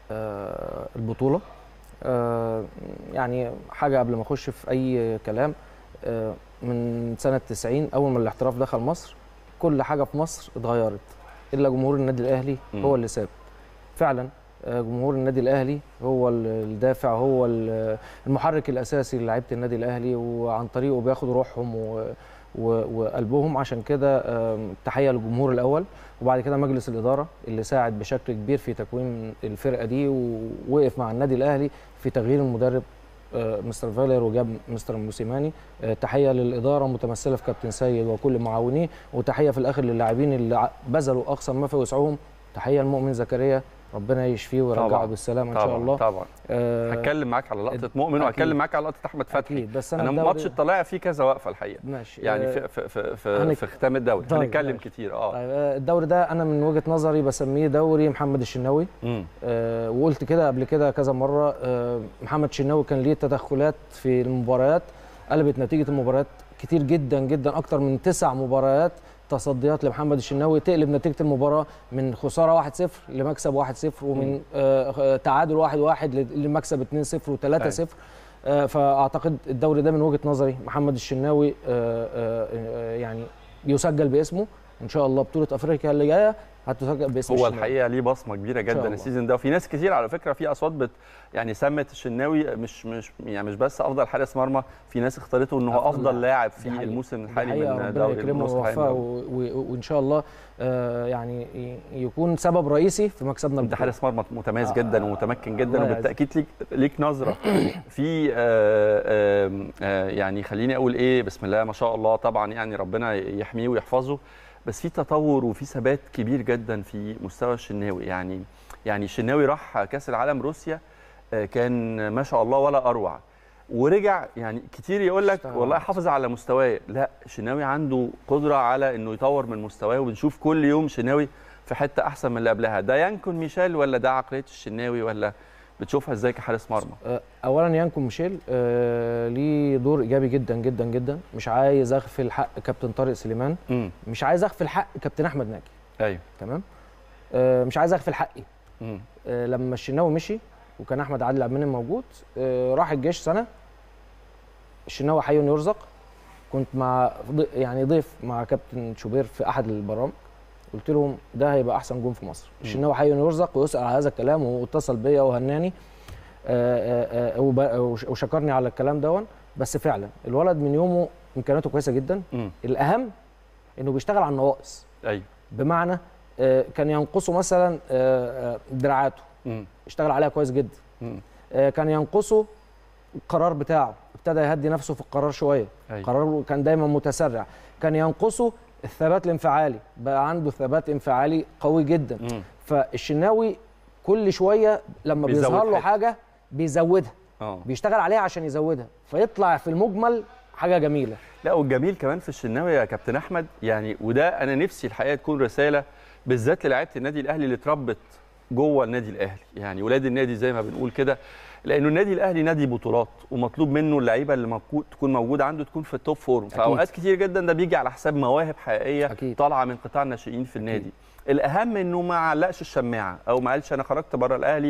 آه البطوله آه يعني حاجه قبل ما اخش في اي كلام آه من سنه 90 اول ما الاحتراف دخل مصر كل حاجه في مصر اتغيرت الا جمهور النادي الاهلي مم. هو اللي ساب فعلا آه، جمهور النادي الاهلي هو ال- الدافع هو ال- المحرك الاساسي للاعيبه النادي الاهلي وعن طريقه بياخدوا روحهم و و- وقلبهم عشان كده آم، تحيه للجمهور الاول وبعد كده مجلس الاداره اللي ساعد بشكل كبير في تكوين الفرقه دي ووقف مع النادي الاهلي في تغيير المدرب آه، مستر فالير وجاب مستر موسيماني آه، تحيه للاداره متمثله في كابتن سيد وكل معاونيه وتحيه في الاخر للاعبين اللي ع- بذلوا اقصى ما في وسعهم تحيه لمؤمن زكريا ربنا يشفيه ويرجعه طبعاً، بالسلامه ان طبعا شاء الله طبعا آه، هتكلم معاك على لقطه أكيد. مؤمن وهتكلم معاك على لقطه احمد فتحي اكيد بس انا انا الدوري- ماتش الطلائع فيه كذا وقفه الحقيقه ماشي يعني آه، في في في في, هنك- في ختام الدوري طيب، هنتكلم ماشي. كتير اه طيب آه، الدوري ده انا من وجهه نظري بسميه دوري محمد الشناوي امم آه، وقلت كده قبل كده كذا مره آه، محمد شناوي كان ليه تدخلات في المباريات قلبت نتيجه المباريات كتير جدا جدا اكتر من تسع مباريات تصديات لمحمد الشناوي تقلب نتيجه المباراه من خساره 1-0 لمكسب 1-0 ومن آه، آه، تعادل 1-1 لمكسب 2-0 و3-0 آه، فاعتقد الدوري ده من وجهه نظري محمد الشناوي آه، آه، آه، يعني يسجل باسمه ان شاء الله بطوله افريقيا اللي جايه هتسجل باسم هو الشناوي. الحقيقه ليه بصمه كبيره شاء جدا الله. السيزون ده وفي ناس كتير على فكره في اصوات بت يعني سمت الشناوي مش مش يعني مش بس افضل حارس مرمى في ناس اختارته ان هو أفضل افضل لاعب في دي حقيقة. الموسم دي الحالي حقيقة من ربنا دوري يكرمه النص الحالي من ويوفقه دوري. و- و- وان شاء الله آه، يعني ي- يكون سبب رئيسي في مكسبنا انت البطولة. حارس مرمى متميز آه، جدا ومتمكن جدا الله وبالتاكيد ليك ليك نظره في آه، آم، آه، يعني خليني اقول ايه بسم الله ما شاء الله طبعا يعني ربنا يحميه ويحفظه بس في تطور وفي ثبات كبير جدا في مستوى الشناوي يعني يعني الشناوي راح كاس العالم روسيا آه، كان ما شاء الله ولا اروع ورجع يعني كتير يقول لك اشتغل. والله حافظ على مستواه لا الشناوي عنده قدره على انه يطور من مستواه وبنشوف كل يوم شناوي في حته احسن من اللي قبلها ده ينكن ميشيل ولا ده عقليه الشناوي ولا بتشوفها ازاي كحارس مرمى آه، اولا يانكو ميشيل آه، ليه دور ايجابي جدا جدا جدا مش عايز اغفل حق كابتن طارق سليمان امم مش عايز اغفل حق كابتن احمد ناجي ايوه تمام آه، مش عايز اغفل حقي امم آه، لما الشناوي مشي وكان احمد عادل عبد المنعم موجود آه، راح الجيش سنه الشناوي حي يرزق كنت مع ض- يعني ضيف مع كابتن شوبير في احد البرامج قلت لهم ده هيبقى احسن جون في مصر الشناوي حي يرزق ويسال على هذا الكلام واتصل بيا وهناني آه، آه، آه، وب- وش- وشكرني على الكلام دون بس فعلا الولد من يومه امكانياته كويسه جدا امم الاهم انه بيشتغل على النواقص ايوه بمعنى آه، كان ينقصه مثلا آه، آه، دراعاته امم اشتغل عليها كويس جدا امم آه، كان ينقصه القرار بتاعه ابتدى يهدي نفسه في القرار شويه أيوة. قراره كان دايما متسرع كان ينقصه الثبات الانفعالي بقى عنده ثبات انفعالي قوي جدا مم. فالشناوي كل شويه لما بيزود بيظهر له حتة. حاجه بيزودها اه بيشتغل عليها عشان يزودها فيطلع في المجمل حاجه جميله لا والجميل كمان في الشناوي يا كابتن احمد يعني وده انا نفسي الحقيقه تكون رساله بالذات للاعيبه النادي الاهلي اللي اتربت جوه النادي الاهلي يعني ولاد النادي زي ما بنقول كده لانه النادي الاهلي نادي بطولات ومطلوب منه اللعيبه اللي موجود تكون موجوده عنده تكون في التوب فورم في اوقات كتير جدا ده بيجي على حساب مواهب حقيقيه أكيد. طالعه من قطاع الناشئين في النادي الاهم انه ما علقش الشماعه او ما قالش انا خرجت بره الاهلي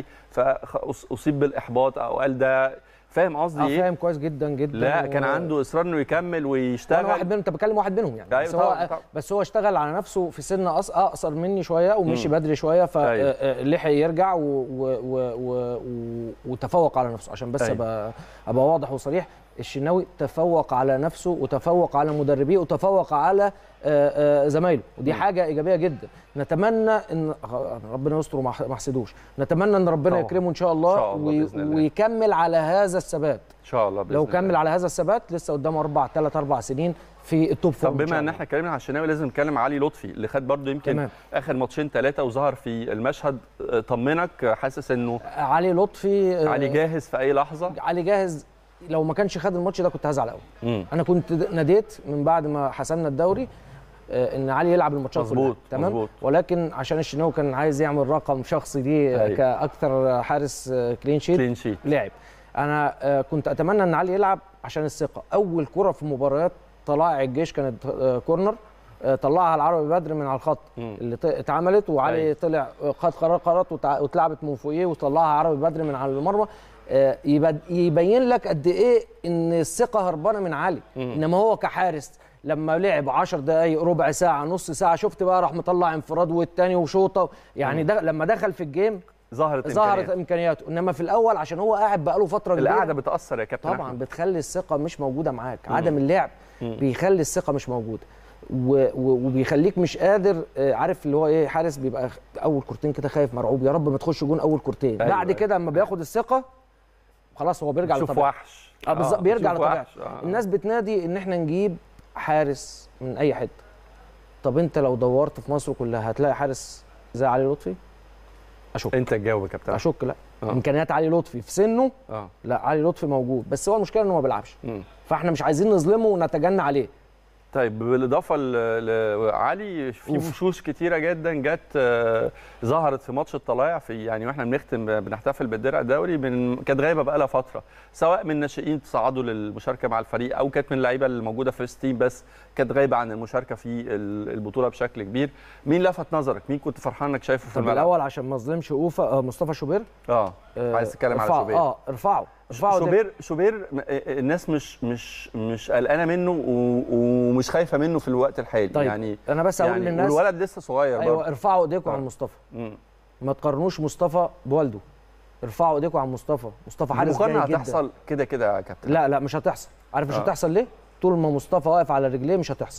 فاصيب بالاحباط او قال ده فاهم قصدي اه ايه فاهم كويس جدا جدا لا و- كان عنده اصرار انه يكمل وانا ويشتغل واحد منهم انت بتكلم واحد منهم يعني أيوة بس طبعاً، هو طبعاً. بس هو اشتغل على نفسه في سن أص- اقصر مني شويه ومشي مم. بدري شويه أيوة. فلحق يرجع و... و... و... و... و... وتفوق على نفسه عشان بس أيوة. ابقى ابقى واضح وصريح الشناوي تفوق على نفسه وتفوق على مدربيه وتفوق على آه، آه، زمايله ودي مم. حاجه ايجابيه جدا نتمنى ان ربنا يستر وما ما احسدوش نتمنى ان ربنا طبعاً. يكرمه ان شاء الله, إن شاء الله وي- بإذن الله. ويكمل على هذا الثبات ان شاء الله بإذن لو الله. كمل على هذا الثبات لسه قدامه اربع ثلاث اربع سنين في التوب فورم طب إن بما شاء ان الله. احنا اتكلمنا على الشناوي لازم نتكلم علي لطفي اللي خد برضه يمكن تمام. اخر ماتشين ثلاثه وظهر في المشهد آه، طمنك حاسس انه علي لطفي آه، علي جاهز في اي لحظه علي جاهز لو ما كانش خد الماتش ده كنت هزعل قوي مم. انا كنت ناديت من بعد ما حسمنا الدوري آه، ان علي يلعب الماتشات كلها مظبوط، تمام مظبوط. ولكن عشان الشناوي كان عايز يعمل رقم شخصي دي آه، أيوة. كاكثر حارس آه، كلين شيت كلين شيت لعب انا آه، كنت اتمنى ان علي يلعب عشان الثقه اول كره في مباريات طلائع الجيش كانت آه، كورنر آه، طلعها العربي بدر من على الخط مم. اللي ط- اتعملت وعلي أيوة. طلع آه، خد قرار قرارات وتع- واتلعبت من فوقيه وطلعها عربي بدر من على المرمى آه، يبقى- يبين لك قد ايه ان الثقه هربانه من علي مم. انما هو كحارس لما لعب 10 دقائق ربع ساعه نص ساعه شفت بقى راح مطلع انفراد والتاني وشوطه يعني ده لما دخل في الجيم ظهرت ظهرت إمكانيات. امكانياته انما في الاول عشان هو قاعد بقاله فتره كبيره القعده بتاثر يا كابتن طبعا أحمد. بتخلي الثقه مش موجوده معاك مم. عدم اللعب مم. بيخلي الثقه مش موجوده و... و... وبيخليك مش قادر آه، عارف اللي هو ايه حارس بيبقى خ- اول كورتين كده خايف مرعوب يا رب ما تخش جون اول كورتين أيوة، بعد أيوة. كده اما بياخد الثقه خلاص هو بيرجع شوف لطبيعته وحش اه بالظبط بيرجع شوف لطبيعته وحش. آه. الناس بتنادي ان احنا نجيب حارس من اي حته طب انت لو دورت في مصر كلها هتلاقي حارس زي علي لطفي اشك انت تجاوب يا كابتن اشك لا آه. امكانيات علي لطفي في سنه اه لا علي لطفي موجود بس هو المشكله انه ما بيلعبش مم. فاحنا مش عايزين نظلمه ونتجنى عليه طيب بالاضافه ل- لعلي في أوف. وشوش كتيره جدا جت آه، ظهرت في ماتش الطلائع في يعني واحنا بنختم بنحتفل بالدرع الدوري من كانت غايبه بقى لها فتره سواء من ناشئين تصعدوا للمشاركه مع الفريق او كانت من اللعيبه اللي موجوده في ستيم بس كانت غايبه عن المشاركه في ال- البطوله بشكل كبير مين لفت نظرك مين كنت فرحان انك شايفه في طب الملعب الاول عشان ما اظلمش اوفا آه مصطفى شوبير اه آه، عايز تتكلم على ارفعه. شوبير اه ارفعه ارفعه ده- شوبير شوبير م- الناس مش مش مش قلقانه منه و- ومش خايفه منه في الوقت الحالي طيب، يعني انا بس اقول يعني للناس والولد لسه صغير ايوه برضه ارفعوا ايديكم آه. عن مصطفى مم. ما تقارنوش مصطفى بوالده ارفعوا ايديكم عن مصطفى مصطفى حارس المقارنه جيد جدا هتحصل كده كده يا كابتن لا لا مش هتحصل عارف مش آه. هتحصل ليه طول ما مصطفى واقف على رجليه مش هتحصل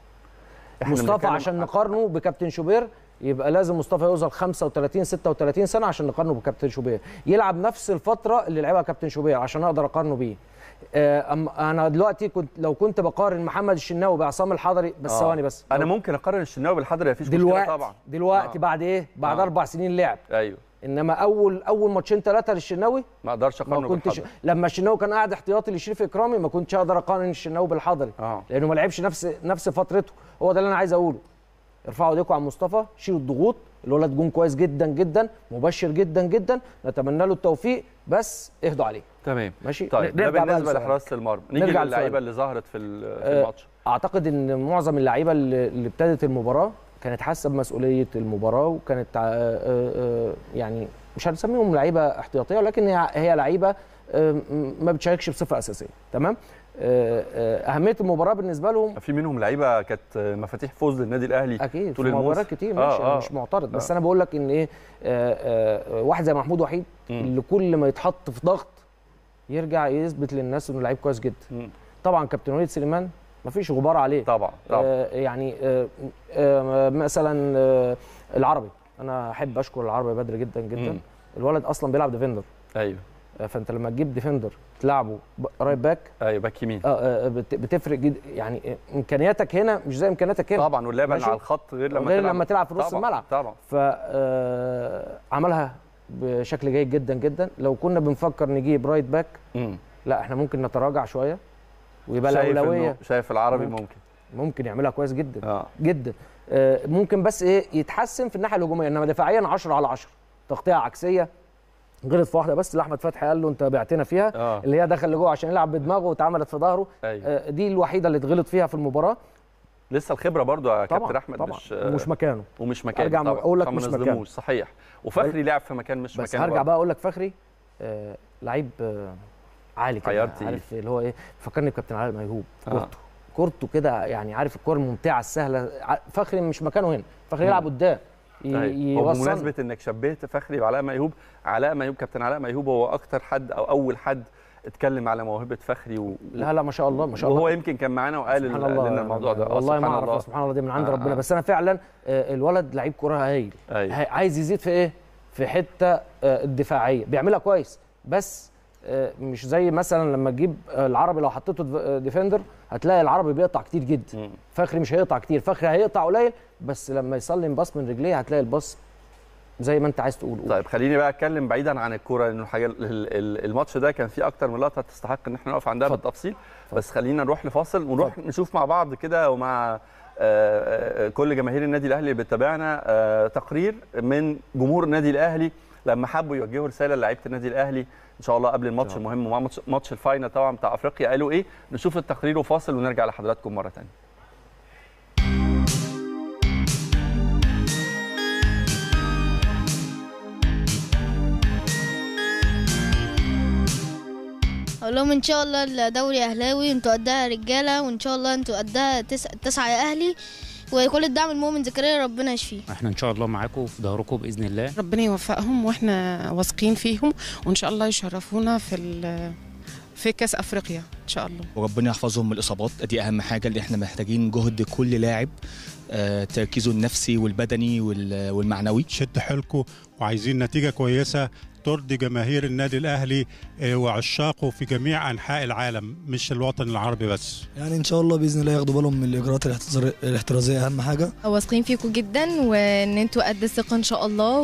إحنا مصطفى بنتكلم عشان عن- نقارنه بكابتن شوبير يبقى لازم مصطفى يوصل 35 36 سنه عشان نقارنه بكابتن شوبير يلعب نفس الفتره اللي لعبها كابتن شوبير عشان اقدر اقارنه بيه آه، أم انا دلوقتي كنت لو كنت بقارن محمد الشناوي بعصام الحضري بس آه. ثواني بس انا لو- ممكن اقارن الشناوي بالحضري مفيش مشكله دلوقتي طبعا دلوقتي آه. بعد ايه بعد آه. اربع سنين لعب ايوه انما اول اول ماتشين ثلاثه للشناوي ما اقدرش ما اقارنه كنتش بالحضري لما الشناوي كان قاعد احتياطي لشريف اكرامي ما كنتش اقدر اقارن الشناوي بالحضري اه لانه ما لعبش نفس نفس فترته هو ده اللي انا عايز اقوله ارفعوا ايديكم عن مصطفى شيلوا الضغوط الولد جون كويس جدا جدا مبشر جدا جدا نتمنى له التوفيق بس اهدوا عليه تمام ماشي طيب ده نرجع بقى بالنسبه لسؤالك. لحراسه المرمى نيجي نرجع للعيبه لسؤالك. اللي ظهرت في ال- في آه، الماتش اعتقد ان معظم اللعيبه اللي اللي ابتدت المباراه كانت حاسه بمسؤوليه المباراه وكانت آه، آه، آه، يعني مش هنسميهم لعيبه احتياطيه ولكن هي هي لعيبه آه، ما بتشاركش بصفه اساسيه تمام آه، آه، اهميه المباراه بالنسبه لهم في منهم لعيبه كانت مفاتيح فوز للنادي الاهلي اكيد طول في مباريات الموسم. كتير آه، ماشي آه. أنا مش معترض بس آه. انا بقول لك ان ايه آه، آه، واحد زي محمود وحيد مم. اللي كل ما يتحط في ضغط يرجع يثبت للناس انه لعيب كويس جدا مم. طبعا كابتن وليد سليمان مفيش غبار عليه طبعا طبعا آه، يعني آه، آه، مثلا آه، العربي انا احب اشكر العربي بدر جدا جدا مم. الولد اصلا بيلعب ديفندر ايوه آه، فانت لما تجيب ديفندر تلعبه ب- رايت باك ايوه باك يمين اه آه، بت- بتفرق جدا يعني آه، امكانياتك هنا مش زي امكانياتك هنا طبعا واللعب ماشي. على الخط غير لما غير تلعب لما تلعب في نص طبعاً، الملعب. طبعا فعملها بشكل جيد جدا جدا لو كنا بنفكر نجيب رايت باك مم. لا احنا ممكن نتراجع شويه ويبقى شايف الاولويه إنه- شايف العربي ممكن. ممكن ممكن يعملها كويس جدا اه جدا آه، ممكن بس ايه يتحسن في الناحيه الهجوميه انما دفاعيا 10 على 10 تغطيه عكسيه غلط في واحده بس اللي احمد فتحي قال له انت بعتنا فيها اه اللي هي دخل لجوه عشان يلعب بدماغه واتعملت في ظهره ايوه آه، دي الوحيده اللي اتغلط فيها في المباراه لسه الخبره برضو يا كابتن طبعا احمد طبعا مش ومش مكانه ومش مكان أرجع طبعا أقول لك عشان ما مش مكانه. نظلموش صحيح وفخري لعب في مكان مش بس مكانه هرجع برضه. بقى اقول لك فخري آه لعيب آه عالي كده عيار تقيل. عارف اللي هو ايه فكرني بكابتن علاء ميهوب آه. كورته كورته كده يعني عارف الكور الممتعه السهله ع- فخري مش مكانه هنا فخري يلعب قدام ي- أيوة. يوصل وبمناسبه انك شبهت فخري وعلاء ميهوب علاء ميهوب كابتن علاء ميهوب هو اكتر حد او اول حد اتكلم على موهبه فخري و... لا لا ما شاء الله ما شاء الله وهو يمكن كان معانا وقال سبحان قال الله لنا الموضوع ده آه، والله ما سبحان اعرف الله. سبحان الله دي من عند آه، ربنا آه. بس انا فعلا آه، الولد لعيب كوره هايل ايوه هاي- عايز يزيد في ايه في حته آه، الدفاعيه بيعملها كويس بس آه، مش زي مثلا لما تجيب آه، العربي لو حطيته دف- آه، ديفندر هتلاقي العربي بيقطع كتير جدا مم. فخري مش هيقطع كتير فخري هيقطع قليل بس لما يسلم باص من رجليه هتلاقي الباص زي ما انت عايز تقول قول. طيب خليني بقى اتكلم بعيدا عن الكوره لانه الحاجه ال- ال- الماتش ده كان فيه اكتر من لقطه تستحق ان احنا نقف عندها اتفضل. بالتفصيل بس خلينا نروح لفاصل ونروح نشوف مع بعض كده ومع آه، آه، كل جماهير النادي الاهلي اللي بتتابعنا آه، تقرير من جمهور النادي الاهلي لما حبوا يوجهوا رساله لعيبه النادي الاهلي ان شاء الله قبل الماتش إن شاء المهم ومع ماتش- ماتش الفاينل طبعا بتاع افريقيا قالوا ايه نشوف التقرير وفاصل ونرجع لحضراتكم مره ثانيه اقول لهم ان شاء الله الدوري اهلاوي انتوا قدها رجاله وان شاء الله انتوا قدها تس... تسعه يا اهلي وكل الدعم المؤمن زكريا ربنا يشفيه احنا ان شاء الله معاكم وفي ظهركم باذن الله ربنا يوفقهم واحنا واثقين فيهم وان شاء الله يشرفونا في ال- في كاس افريقيا ان شاء الله وربنا يحفظهم من الاصابات دي اهم حاجه اللي احنا محتاجين جهد كل لاعب آه، تركيزه النفسي والبدني وال- والمعنوي شد حيلكم وعايزين نتيجة كويسة ترضي جماهير النادي الأهلي آه، وعشاقه في جميع أنحاء العالم مش الوطن العربي بس يعني ان شاء الله باذن الله ياخدوا بالهم من الاجراءات الاحتزار- الاحترازيه اهم حاجه واثقين فيكم جدا وان انتوا قد الثقه ان شاء الله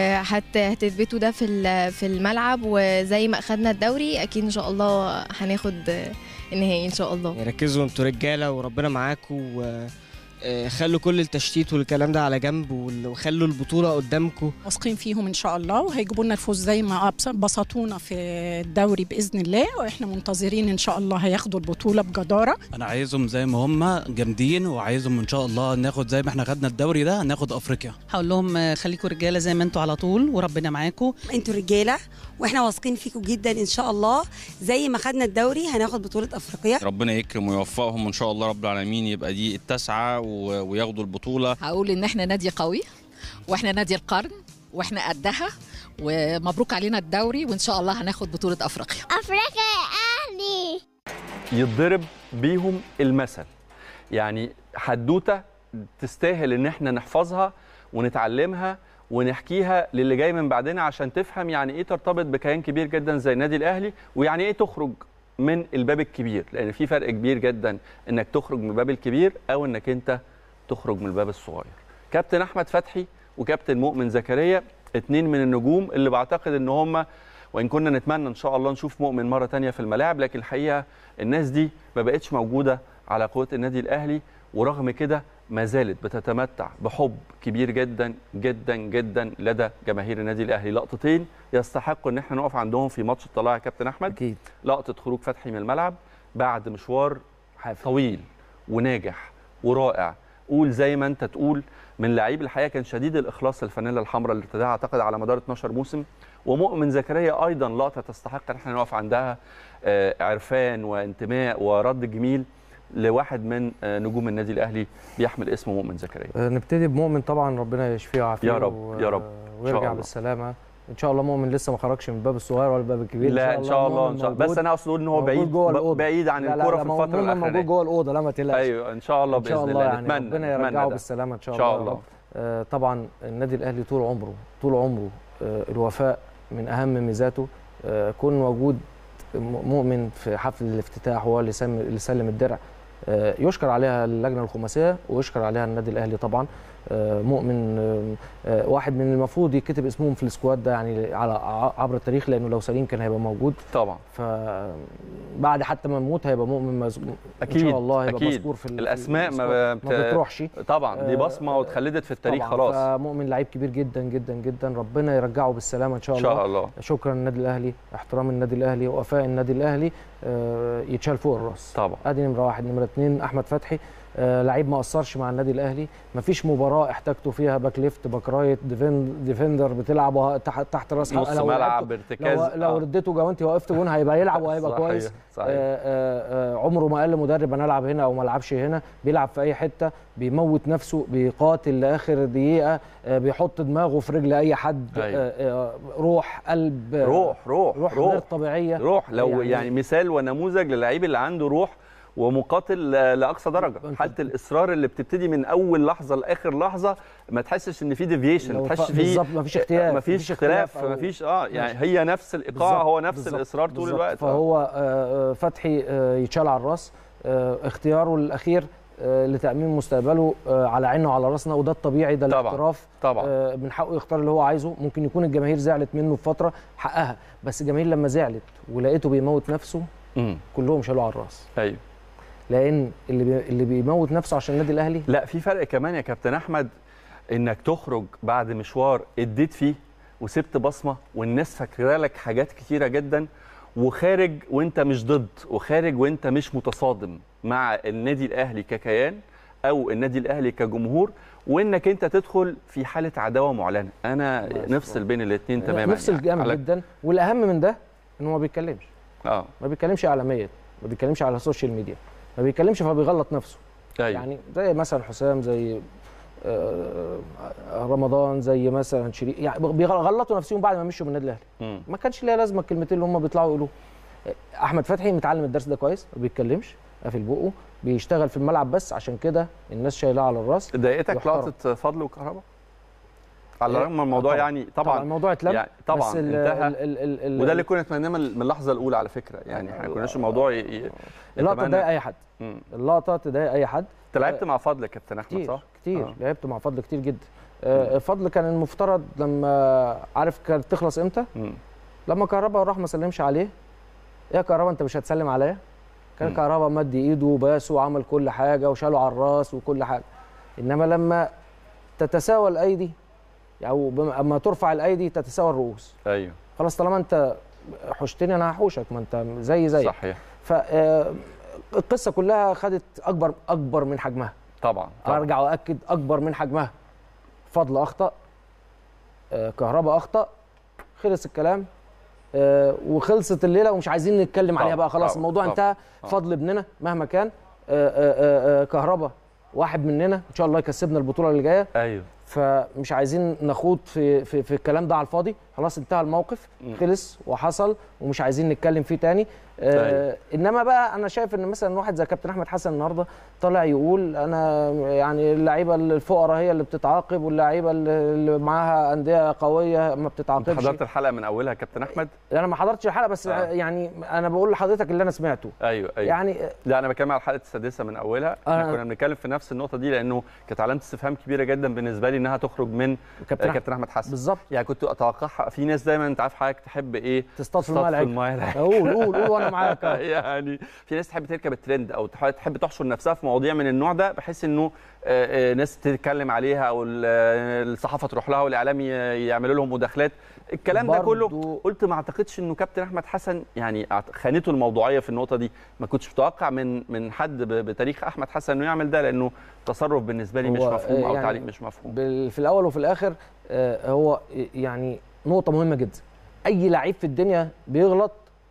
وهتثبتوا ده في ال- في الملعب وزي ما اخدنا الدوري اكيد ان شاء الله هناخد النهائي ان شاء الله ركزوا انتوا رجاله وربنا معاكم و آه، خلوا كل التشتيت والكلام ده على جنب وال- وخلوا البطوله قدامكم واثقين فيهم ان شاء الله وهيجيبوا لنا الفوز زي ما أبس- بسطونا في الدوري باذن الله واحنا منتظرين ان شاء الله هياخدوا البطوله بجداره انا عايزهم زي ما هم جامدين وعايزهم ان شاء الله ناخد زي ما احنا خدنا الدوري ده ناخد افريقيا هقول لهم آه، خليكم رجاله زي ما انتوا على طول وربنا معاكم انتوا رجاله واحنا واثقين فيكم جدا ان شاء الله زي ما خدنا الدوري هناخد بطوله افريقيا ربنا يكرم ويوفقهم وان شاء الله رب العالمين يبقى دي التاسعه و- وياخدوا البطوله هقول ان احنا نادي قوي واحنا نادي القرن واحنا قدها ومبروك علينا الدوري وان شاء الله هناخد بطوله افريقيا افريقيا يا اهلي يتضرب بيهم المثل يعني حدوته تستاهل ان احنا نحفظها ونتعلمها ونحكيها للي جاي من بعدنا عشان تفهم يعني ايه ترتبط بكيان كبير جدا زي النادي الاهلي ويعني ايه تخرج من الباب الكبير لان في فرق كبير جدا انك تخرج من الباب الكبير او انك انت تخرج من الباب الصغير كابتن احمد فتحي وكابتن مؤمن زكريا اتنين من النجوم اللي بعتقد ان هم وان كنا نتمنى ان شاء الله نشوف مؤمن مره تانية في الملاعب لكن الحقيقه الناس دي ما بقتش موجوده على قوه النادي الاهلي ورغم كده ما زالت بتتمتع بحب كبير جدا جدا جدا لدى جماهير النادي الاهلي لقطتين يستحقوا ان احنا نقف عندهم في ماتش الطلائع يا كابتن احمد اكيد لقطه خروج فتحي من الملعب بعد مشوار طويل وناجح ورائع قول زي ما انت تقول من لعيب الحقيقه كان شديد الاخلاص الفانيلا الحمراء اللي ارتداها اعتقد على مدار 12 موسم ومؤمن زكريا ايضا لقطه تستحق ان احنا نقف عندها آه، عرفان وانتماء ورد جميل لواحد من آه، نجوم النادي الاهلي بيحمل اسم مؤمن زكريا آه، نبتدي بمؤمن طبعا ربنا يشفيه ويعافيه يا رب، و- يا رب. إن شاء ويرجع الله. بالسلامه ان شاء الله مؤمن لسه ما خرجش من الباب الصغير ولا الباب الكبير لا ان شاء الله مؤمن ان شاء الله بس موجود- انا اقصد اقول ان هو موجود بعيد جوه الأوضة. بعيد عن لا لا الكوره لا في مؤمن الفتره الاخيره موجود جوه الاوضه لا ما تقلقش ايوه ان شاء الله ان شاء باذن الله الله يعني نتمنى ربنا نتمنى يرجعه ده. بالسلامه ان شاء ان شاء الله, يا الله رب. آه، طبعا النادي الاهلي طول عمره طول عمره آه، الوفاء من اهم ميزاته آه، كون موجود م- مؤمن في حفل الافتتاح وهو اللي سم- اللي سلم الدرع آه، يشكر عليها اللجنه الخماسيه ويشكر عليها النادي الاهلي طبعا آه، مؤمن آه، آه، واحد من المفروض يكتب اسمهم في السكواد ده يعني على ع- عبر التاريخ لانه لو سليم كان هيبقى موجود طبعا فبعد حتى ما نموت هيبقى مؤمن مز... اكيد ان شاء الله هيبقى اكيد مذكور في ال- في الاسماء ما, السكواد. بت... ما بتروحش طبعا دي آه، بصمه واتخلدت في التاريخ طبعاً. خلاص فمؤمن لعيب كبير جدا جدا جدا ربنا يرجعه بالسلامه ان شاء إن الله شاء الله. شكرا للنادي الاهلي احترام النادي الاهلي ووفاء النادي الاهلي آه، يتشال فوق الراس طبعا ادي نمره واحد نمره اثنين احمد فتحي آه، لعيب ما قصرش مع النادي الاهلي مفيش مباراه احتاجته فيها باك ليفت باك رايت ديفند ديفندر بتلعب وه- تحت تحت راس نص لو ملعب لعبته- ارتكاز. لو, لو آه. رديته جوانتي وقفت جون هيبقى يلعب وهيبقى صحيح، كويس صحيح. آه، آه، آه، عمره ما قال لمدرب انا العب هنا او ما العبش هنا بيلعب في اي حته بيموت نفسه بيقاتل لاخر دقيقه آه، بيحط دماغه في رجل اي حد أيوة. آه، آه، روح قلب آه، روح روح روح روح غير طبيعيه روح لو يعني, يعني مثال ونموذج للعيب اللي عنده روح ومقاتل آه، لاقصى درجه حاله الاصرار اللي بتبتدي من اول لحظه لاخر لحظه ما تحسش ان في ديفيشن لو ما تحسش ف- في بالظبط، مفيش اختلاف، ما فيش مفيش اختلاف اختلاف ما أو- فيش اه يعني ماشي. هي نفس الايقاع بالظبط، هو نفس بالظبط، الاصرار طول بالظبط. الوقت آه. فهو آه، آه، فتحي آه، يتشال على الراس آه، اختياره الاخير آه، لتامين مستقبله آه، على عيننا وعلى راسنا وده الطبيعي ده طبعاً، الاحتراف طبعاً. آه، من حقه يختار اللي هو عايزه ممكن يكون الجماهير زعلت منه في فتره حقها بس الجماهير لما زعلت ولقيته بيموت نفسه مم. كلهم شالوا على الراس ايوه لان اللي بي... اللي بيموت نفسه عشان النادي الاهلي لا في فرق كمان يا كابتن احمد انك تخرج بعد مشوار اديت فيه وسبت بصمه والناس فاكره لك حاجات كتيره جدا وخارج وانت مش ضد وخارج وانت مش متصادم مع النادي الاهلي ككيان او النادي الاهلي كجمهور وانك انت تدخل في حاله عداوه معلنه انا نفصل بين الاثنين تماما نفصل يعني. جامد على- جدا والاهم من ده انه ما بيتكلمش اه ما بيتكلمش اعلاميا ما بيتكلمش على السوشيال ميديا ما بيتكلمش فبيغلط نفسه أيوة. يعني زي مثلا حسام زي آه، رمضان زي مثلا شريف يعني بيغلطوا نفسهم بعد ما مشوا من النادي الاهلي مم. ما كانش ليها لازمه الكلمتين اللي هم بيطلعوا يقولوه احمد فتحي متعلم الدرس ده كويس ما بيتكلمش قافل بقه بيشتغل في الملعب بس عشان كده الناس شايلاه على الراس ضايقتك يحترم. لقطه فضل وكهرباء على إيه؟ الرغم من الموضوع طبعاً. يعني طبعا طبعاً الموضوع اتلم، يعني طبعا بس ال- انتهى ال- ال- ال- ال- وده اللي كنا نتمناه من من اللحظه الاولى على فكره يعني احنا ما كناش الموضوع ي... ي... اللقطه نتمنى- تضايق اي حد مم. اللقطه تضايق اي حد انت لعبت مع فضل يا كابتن احمد كتير صح؟ كتير آه. آه. لعبت مع فضل كتير جدا آه فضل كان المفترض لما عارف كانت تخلص امتى مم. لما كهربا راح ما سلمش عليه يا كهربا انت مش هتسلم عليا كان مم. كهربا مد ايده وباسه وعمل كل حاجه وشاله على الراس وكل حاجه انما لما تتساوى الايدي او بم- اما ترفع الايدي تتساوى الرؤوس ايوه خلاص طالما انت حشتني انا هحوشك ما انت زي زي صحيح فالقصه كلها خدت اكبر اكبر من حجمها طبعا طبعا ارجع واكد اكبر من حجمها فضل اخطا آه، كهربا اخطا خلص الكلام آه، وخلصت الليله ومش عايزين نتكلم عليها بقى خلاص طبعاً، الموضوع طبعاً، انتهى طبعاً. فضل ابننا مهما كان آه، آه، آه، كهربا واحد مننا ان شاء الله يكسبنا البطوله اللي جايه ايوه فمش عايزين نخوض في في, في الكلام ده على الفاضي خلاص انتهى الموقف مم. خلص وحصل ومش عايزين نتكلم فيه تاني آه انما بقى انا شايف ان مثلا واحد زي كابتن احمد حسن النهارده طالع يقول انا يعني اللعيبه الفقراء هي اللي بتتعاقب واللعيبه اللي اللي معاها انديه قويه ما انت بتتعاقبش حضرت الحلقه من اولها يا كابتن احمد انا ما حضرتش الحلقه بس آه. آه. يعني انا بقول لحضرتك اللي انا سمعته ايوه ايوه يعني لا انا بتكلم على الحلقه السادسه من اولها احنا آه. كنا بنتكلم في نفس النقطه دي لانه كانت علامه استفهام كبيره جدا بالنسبه لي انها تخرج من كابتن آه، أحمد. كابتن احمد حسن بالظبط يعني كنت اتوقعها في ناس دايما انت عارف حضرتك تحب ايه تصطاد في تصطاد الماء في العكر. الماء قول قول قول وانا معاك أهو. يعني في ناس تحب تركب الترند او تح- تحب تحشر نفسها في مواضيع من النوع ده بحيث انه آه، آه، ناس تتكلم عليها او ال- آه، الصحافه تروح لها والاعلام ي- يعملوا لهم مداخلات الكلام ده كله برضو- قلت ما اعتقدش انه كابتن احمد حسن يعني أعت- خانته الموضوعيه في النقطه دي ما كنتش متوقع من من حد ب- بتاريخ احمد حسن انه يعمل ده لانه تصرف بالنسبه لي مش هو، مفهوم آه، او يعني تعليق مش مفهوم بال- في الاول وفي الاخر آه، هو يعني نقطه مهمه جدا اي لعيب في الدنيا بيغلط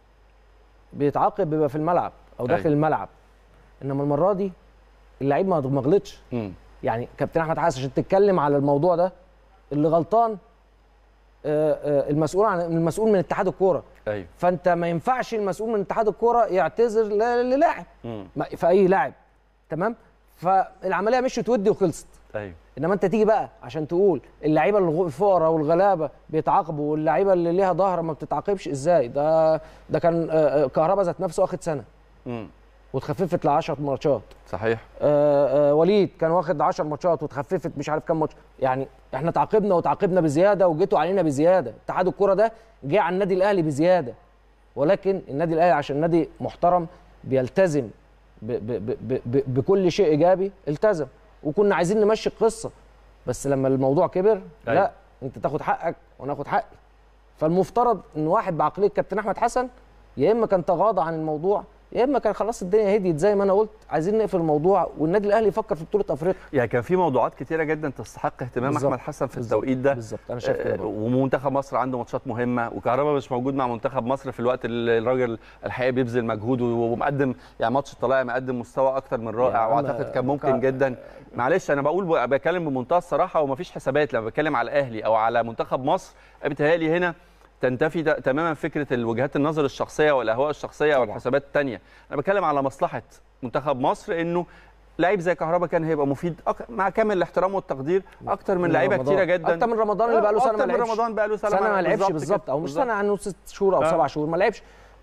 بيتعاقب بيبقى في الملعب او داخل أيوة. الملعب انما المره دي اللعيب ما ما غلطش مم. يعني كابتن احمد حسن عشان تتكلم على الموضوع ده اللي غلطان آه، آه، المسؤول عن المسؤول من اتحاد الكوره ايوه فانت ما ينفعش المسؤول من اتحاد الكوره يعتذر ل- للاعب مم. ما- في اي لاعب تمام فالعمليه مشيت ودي وخلصت ايوه انما انت تيجي بقى عشان تقول اللعيبه الغ- الفقراء والغلابه بيتعاقبوا واللعيبه اللي ليها ظهر ما بتتعاقبش ازاي ده ده كان آه، آه، كهربا ذات نفسه واخد سنه امم واتخففت ل 10 ماتشات صحيح آه، آه، وليد كان واخد 10 ماتشات واتخففت مش عارف كام ماتش يعني احنا تعاقبنا وتعاقبنا بزياده وجيتوا علينا بزياده اتحاد الكره ده جه على النادي الاهلي بزياده ولكن النادي الاهلي عشان نادي محترم بيلتزم ب ب ب ب ب بكل شيء ايجابي التزم وكنا عايزين نمشي القصه بس لما الموضوع كبر أيوة. لا انت تاخد حقك وانا اخد حقي فالمفترض ان واحد بعقليه كابتن احمد حسن يا اما كان تغاضى عن الموضوع يا اما كان خلاص الدنيا هديت زي ما انا قلت عايزين نقفل الموضوع والنادي الاهلي يفكر في بطوله افريقيا يعني كان في موضوعات كتيره جدا تستحق اهتمام بالظبط. احمد حسن في بالظبط. التوقيت ده بالظبط انا شايف كده آه، برضه. ومنتخب مصر عنده ماتشات مهمه وكهربا مش موجود مع منتخب مصر في الوقت اللي الراجل الحقيقه بيبذل مجهود ومقدم يعني ماتش الطلائع مقدم مستوى اكتر من يا رائع عم، واعتقد كان ممكن ك- جدا معلش انا بقول بتكلم بمنتهى الصراحه ومفيش حسابات لما بتكلم على الاهلي او على منتخب مصر بيتهيألي هنا تنتفي ت- تماما فكره وجهات النظر الشخصيه والاهواء الشخصيه والحسابات الثانيه انا بتكلم على مصلحه منتخب مصر انه لعيب زي كهربا كان هيبقى مفيد أك... مع كامل الاحترام والتقدير اكتر من لعيبه رمضان. كتيره جدا اكتر من رمضان اللي بقى له سنه ما اكتر من لعبش رمضان بقى له سنه, سنه ما لعبش بالظبط او مش سنه عنه ست شهور او آه. سبع شهور ما لعبش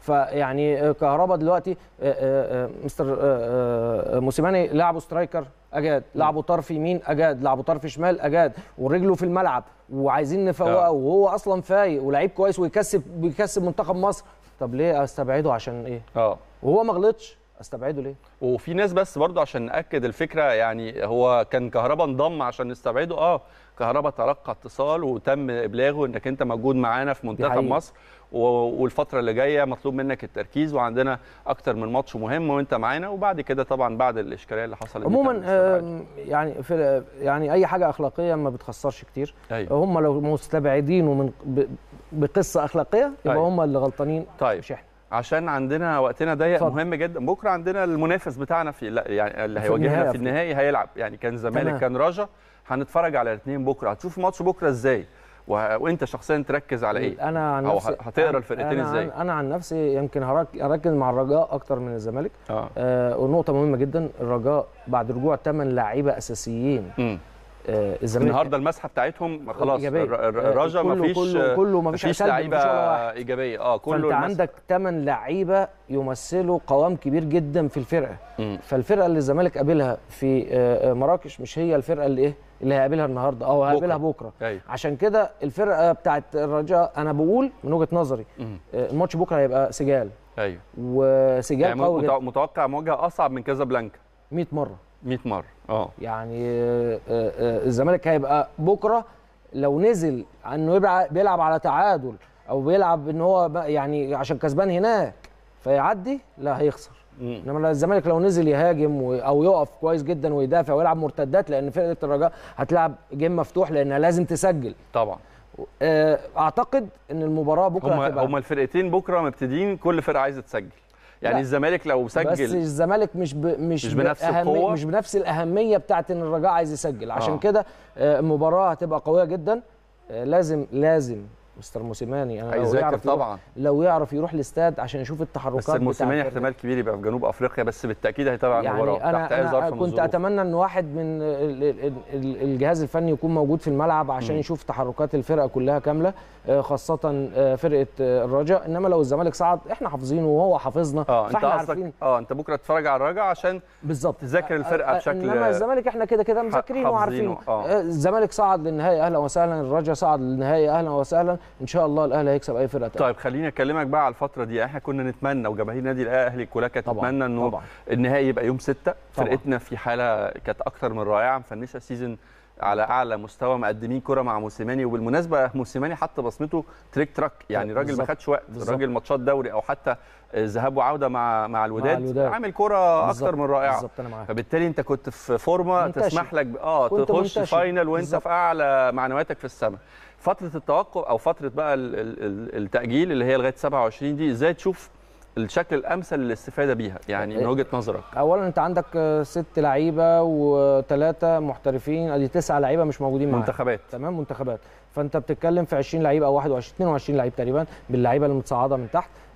فيعني آه، كهربا دلوقتي آه، آه، آه، مستر آه، آه، موسيماني لعبه سترايكر اجاد لعبه طرف يمين اجاد لعبه طرف شمال اجاد ورجله في الملعب وعايزين نفوقه آه. وهو اصلا فايق ولعيب كويس ويكسب بيكسب منتخب مصر طب ليه استبعده عشان ايه اه وهو ما غلطش استبعده ليه وفي ناس بس برضه عشان ناكد الفكره يعني هو كان كهربا انضم عشان نستبعده اه كهربا تلقى اتصال وتم ابلاغه انك انت موجود معانا في منتخب حقيقة. مصر و- والفتره اللي جايه مطلوب منك التركيز وعندنا اكتر من ماتش مهم وانت معانا وبعد كده طبعا بعد الاشكاليه اللي حصلت دي عموما كان الاستبعاد. آم، يعني في يعني اي حاجه اخلاقيه ما بتخسرش كتير أيوة. هم لو مستبعدينه من ب- بقصه اخلاقيه يبقى أيوة. هم اللي غلطانين طيب مش احنا عشان عندنا وقتنا ضيق اتفضل. مهم جدا بكره عندنا المنافس بتاعنا في لا يعني اللي في هيواجهنا النهائي في النهائي هيلعب يعني كان زمالك تمام. كان رجا هنتفرج على الاثنين بكره هتشوف ماتش بكره ازاي وه... وانت شخصيا تركز على ايه انا عن او نفسي ه- هتقرا الفرقتين أنا ازاي عن انا عن نفسي يمكن هرك- هركز مع الرجاء اكتر من الزمالك اه آه ونقطه مهمه جدا الرجاء بعد رجوع ثمان لعيبه اساسيين امم آه الزمالك النهارده المسحه بتاعتهم خلاص إيجابية. الر- الر- آه، الرجا كله- مفيش كله- كله مفيش مفيش سلبي، لعيبه مفيش ولا واحد. ايجابيه اه كله فانت المسحة. عندك ثمان لعيبه يمثلوا قوام كبير جدا في الفرقه مم. فالفرقه اللي الزمالك قابلها في آه، آه، مراكش مش هي الفرقه اللي ايه اللي هيقابلها النهارده او هيقابلها بكره ايوه عشان كده الفرقه بتاعت الرجاء انا بقول من وجهه نظري مم. آه، الماتش بكره هيبقى سجال ايوه وسجال يعني قوي متوقع, جدا متوقع مواجهه اصعب من كازابلانكا 100 مره 100 مره اه يعني آه، آه، آه، الزمالك هيبقى بكره لو نزل انه يبقى بيلعب على تعادل او بيلعب ان هو بقى يعني عشان كسبان هناك فيعدي لا هيخسر مم. انما الزمالك لو نزل يهاجم و- او يقف كويس جدا ويدافع ويلعب مرتدات لان فرقه الرجاء هتلعب جيم مفتوح لانها لازم تسجل طبعا آه، اعتقد ان المباراه بكره هم هتبقى هم الفرقتين بكره مبتدئين كل فرقه عايزه تسجل يعني لا. الزمالك لو بس سجل الزمالك مش ب... مش, مش بنفس بأهمية- القوة؟ مش بنفس الاهميه بتاعت ان الرجاء عايز يسجل عشان آه. كده آه، المباراه هتبقى قويه جدا آه، لازم لازم مستر موسيماني انا لو هيذاكر يعرف يروح- طبعا لو يعرف يروح الاستاد عشان يشوف التحركات بس الموسيماني بتاعت احتمال كبير يبقى في جنوب افريقيا بس بالتاكيد هيتابع المباراه يعني انا, تحت اي أنا ظرف من كنت الظروف. اتمنى ان واحد من ال- ال- ال- الجهاز الفني يكون موجود في الملعب عشان مم. يشوف تحركات الفرقه كلها كامله آه، خاصه آه، فرقه آه، الرجاء انما لو الزمالك صعد احنا حافظينه وهو حافظنا اه انت فاحنا قصدك عارفين اه انت بكره تتفرج على الرجا عشان بالظبط تذاكر الفرقه آه، بشكل انما الزمالك احنا كده كده مذاكرين حافظينه، وعارفين آه. آه، الزمالك صعد للنهائي اهلا وسهلا الرجاء صعد للنهائي اهلا وسهلا ان شاء الله الاهلي هيكسب اي فرقه تانية. طيب خليني اكلمك بقى على الفتره دي احنا كنا نتمنى وجماهير النادي الاهلي كلها كانت طبعاً، تتمنى انه طبعاً. النهائي يبقى يوم 6 طبعاً. فرقتنا في حاله كانت اكتر من رائعه مفنشه سيزون على اعلى مستوى مقدمين كره مع موسيماني وبالمناسبه موسيماني حط بصمته تريك تراك يعني الراجل ما بالظبط. خدش وقت بالظبط. الراجل ماتشات دوري او حتى ذهاب وعوده مع مع الوداد, الوداد. عامل كره بالظبط، اكتر من رائعه بالظبط انا معاك فبالتالي انت كنت في فورمه منتشر. تسمح لك ب- اه كنت تخش منتشر. فاينل وانت بالظبط. في اعلى معنوياتك في السماء فتره التوقف او فتره بقى ال- ال- ال- التاجيل اللي هي لغايه 27 دي ازاي تشوف الشكل الامثل للاستفاده بيها يعني من وجهه نظرك اولا انت عندك آه، ست لعيبه وثلاثه محترفين ادي تسعه لعيبه مش موجودين معاك منتخبات تمام منتخبات فانت بتتكلم في 20 لعيب او 21 22 لعيب تقريبا باللعيبه المتصاعده من تحت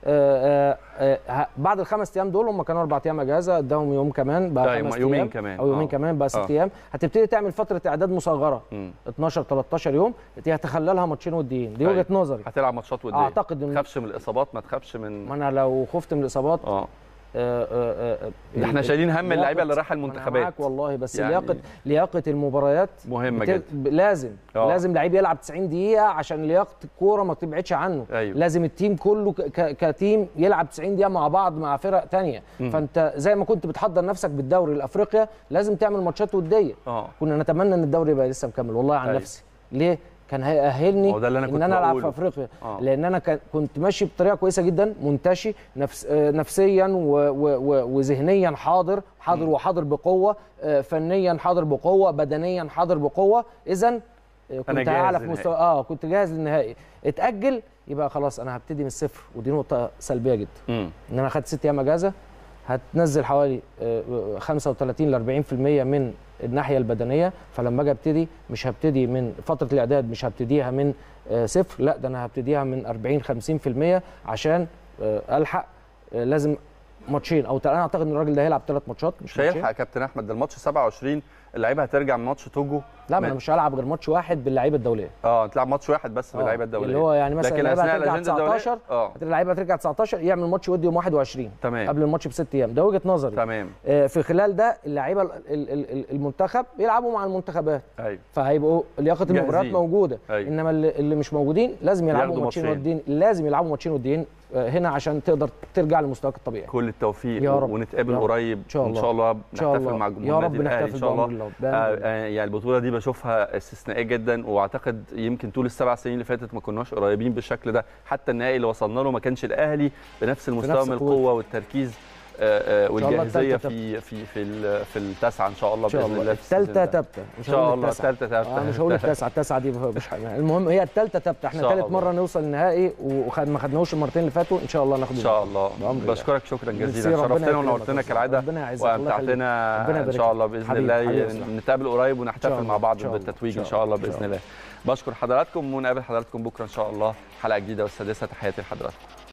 آه، آه، آه، بعد الخمس ايام دول هم كانوا اربع ايام اجازه اداهم يوم كمان بقى لا، خمس يومين أيام كمان. او يومين آه. كمان بقى ست آه. ايام هتبتدي تعمل فتره اعداد مصغره مم. 12 13 يوم دي هتخللها ماتشين وديين دي طيب. وجهه نظري هتلعب ماتشات وديه أعتقد إن- ما تخافش من الاصابات ما تخافش من ما انا لو خفت من الاصابات اه آه، آه، آه، ده احنا شايلين هم اللعيبه اللي لياقة- رايحه ما أنا المنتخبات معاك والله بس يعني- لياقه لياقه المباريات مهمه بت- جدا ب- لازم آه. أوه. لازم لعيب يلعب 90 دقيقه عشان لياقه الكوره ما تبعدش عنه أيوة. لازم التيم كله ك- ك- كتيم يلعب 90 دقيقه مع بعض مع فرق تانية مم. فانت زي ما كنت بتحضر نفسك بالدوري الافريقيا لازم تعمل ماتشات وديه اه كنا نتمنى ان الدوري يبقى لسه مكمل والله عن أيوة. نفسي ليه كان هيأهلني هو ده اللي أنا ان كنت انا العب في بقوله. افريقيا آه. لان انا كان- كنت ماشي بطريقه كويسه جدا منتشي نفس آه، نفسيا و و و وذهنيا حاضر حاضر وحاضر بقوه آه، فنيا حاضر بقوه بدنيا حاضر بقوه اذا كنت جاهز اعلى في للنهائي. مستوى اه كنت جاهز للنهائي اتاجل يبقى خلاص انا هبتدي من الصفر ودي نقطه سلبيه جدا مم. ان انا خدت ست ايام اجازه هتنزل حوالي آه، 35 ل 40% من الناحيه البدنيه فلما اجي ابتدي مش هبتدي من فتره الاعداد مش هبتديها من آه، صفر لا ده انا هبتديها من 40 50% عشان آه، الحق آه، لازم ماتشين او انا اعتقد ان الراجل ده هيلعب ثلاث ماتشات مش ماتشين. هيلحق يا كابتن احمد ده الماتش 27 اللعيبه هترجع من ماتش توجو لا ما انا مش هلعب غير ماتش واحد باللعيبه الدوليه اه تلعب ماتش واحد بس آه، باللعيبه الدوليه اللي هو يعني مثلا لكن اللعيبه اثناء هترجع الاجنده الدوليه 19 اه اللعيبه هترجع 19 يعمل ماتش ودي يوم 21 تمام قبل الماتش بست ايام ده وجهه نظري تمام آه، في خلال ده اللعيبه ال- ال- ال- المنتخب يلعبوا مع المنتخبات ايوه فهيبقوا لياقه المباريات جاهزين. موجوده أيوة. انما اللي, اللي مش موجودين لازم يلعبوا ياخدوا ماتشين ماتشين. وديين لازم يلعبوا ماتشين وديين آه، هنا عشان تقدر ترجع لمستواك الطبيعي كل التوفيق يا رب. ونتقابل يا رب. قريب إن شاء ان الله. شاء الله إن شاء نحتفل الله. مع يا جمهور رب النادي الاهلي ان نحتفل شاء الله بأمر الله. بأمر آه، الله. آه، يعني البطوله دي بشوفها استثنائيه جدا واعتقد يمكن طول السبع سنين اللي فاتت ما كناش قريبين بالشكل ده حتى النهائي اللي وصلنا له ما كانش الاهلي بنفس المستوى نفس من القوة. القوه والتركيز آه، آه، شاء الله والجاهزيه التالتة في في في ال- في التاسعه ان شاء الله ان شاء باذن الله الله في السيزون الثالثه ده. ثابته ان مش شاء هقول الله التاسعة. الثالثه ثابته آه مش هقول التاسعه التاسعه دي مش حاجة. المهم هي الثالثه ثابته احنا إن شاء ثالث الله. مره نوصل النهائي وما خدناهوش المرتين اللي فاتوا ان شاء الله ناخد ان شاء الله بأمر الله. بشكرك شكرا ميرسي، جزيلا ربنا شرفتنا يكرمك. ونورتنا كالعاده ربنا يعزك الله يخليك. وامتعتنا ربنا ان يبارك شاء الله فيك. باذن حبيبي، الله حبيبي يا نتقابل قريب ونحتفل الله، مع بعض إن شاء الله، بالتتويج إن ان شاء شاء الله الله، إن شاء باذن الله بشكر حضراتكم ونقابل حضراتكم بكره ان شاء الله حلقه جديده والسادسه تحياتي لحضراتكم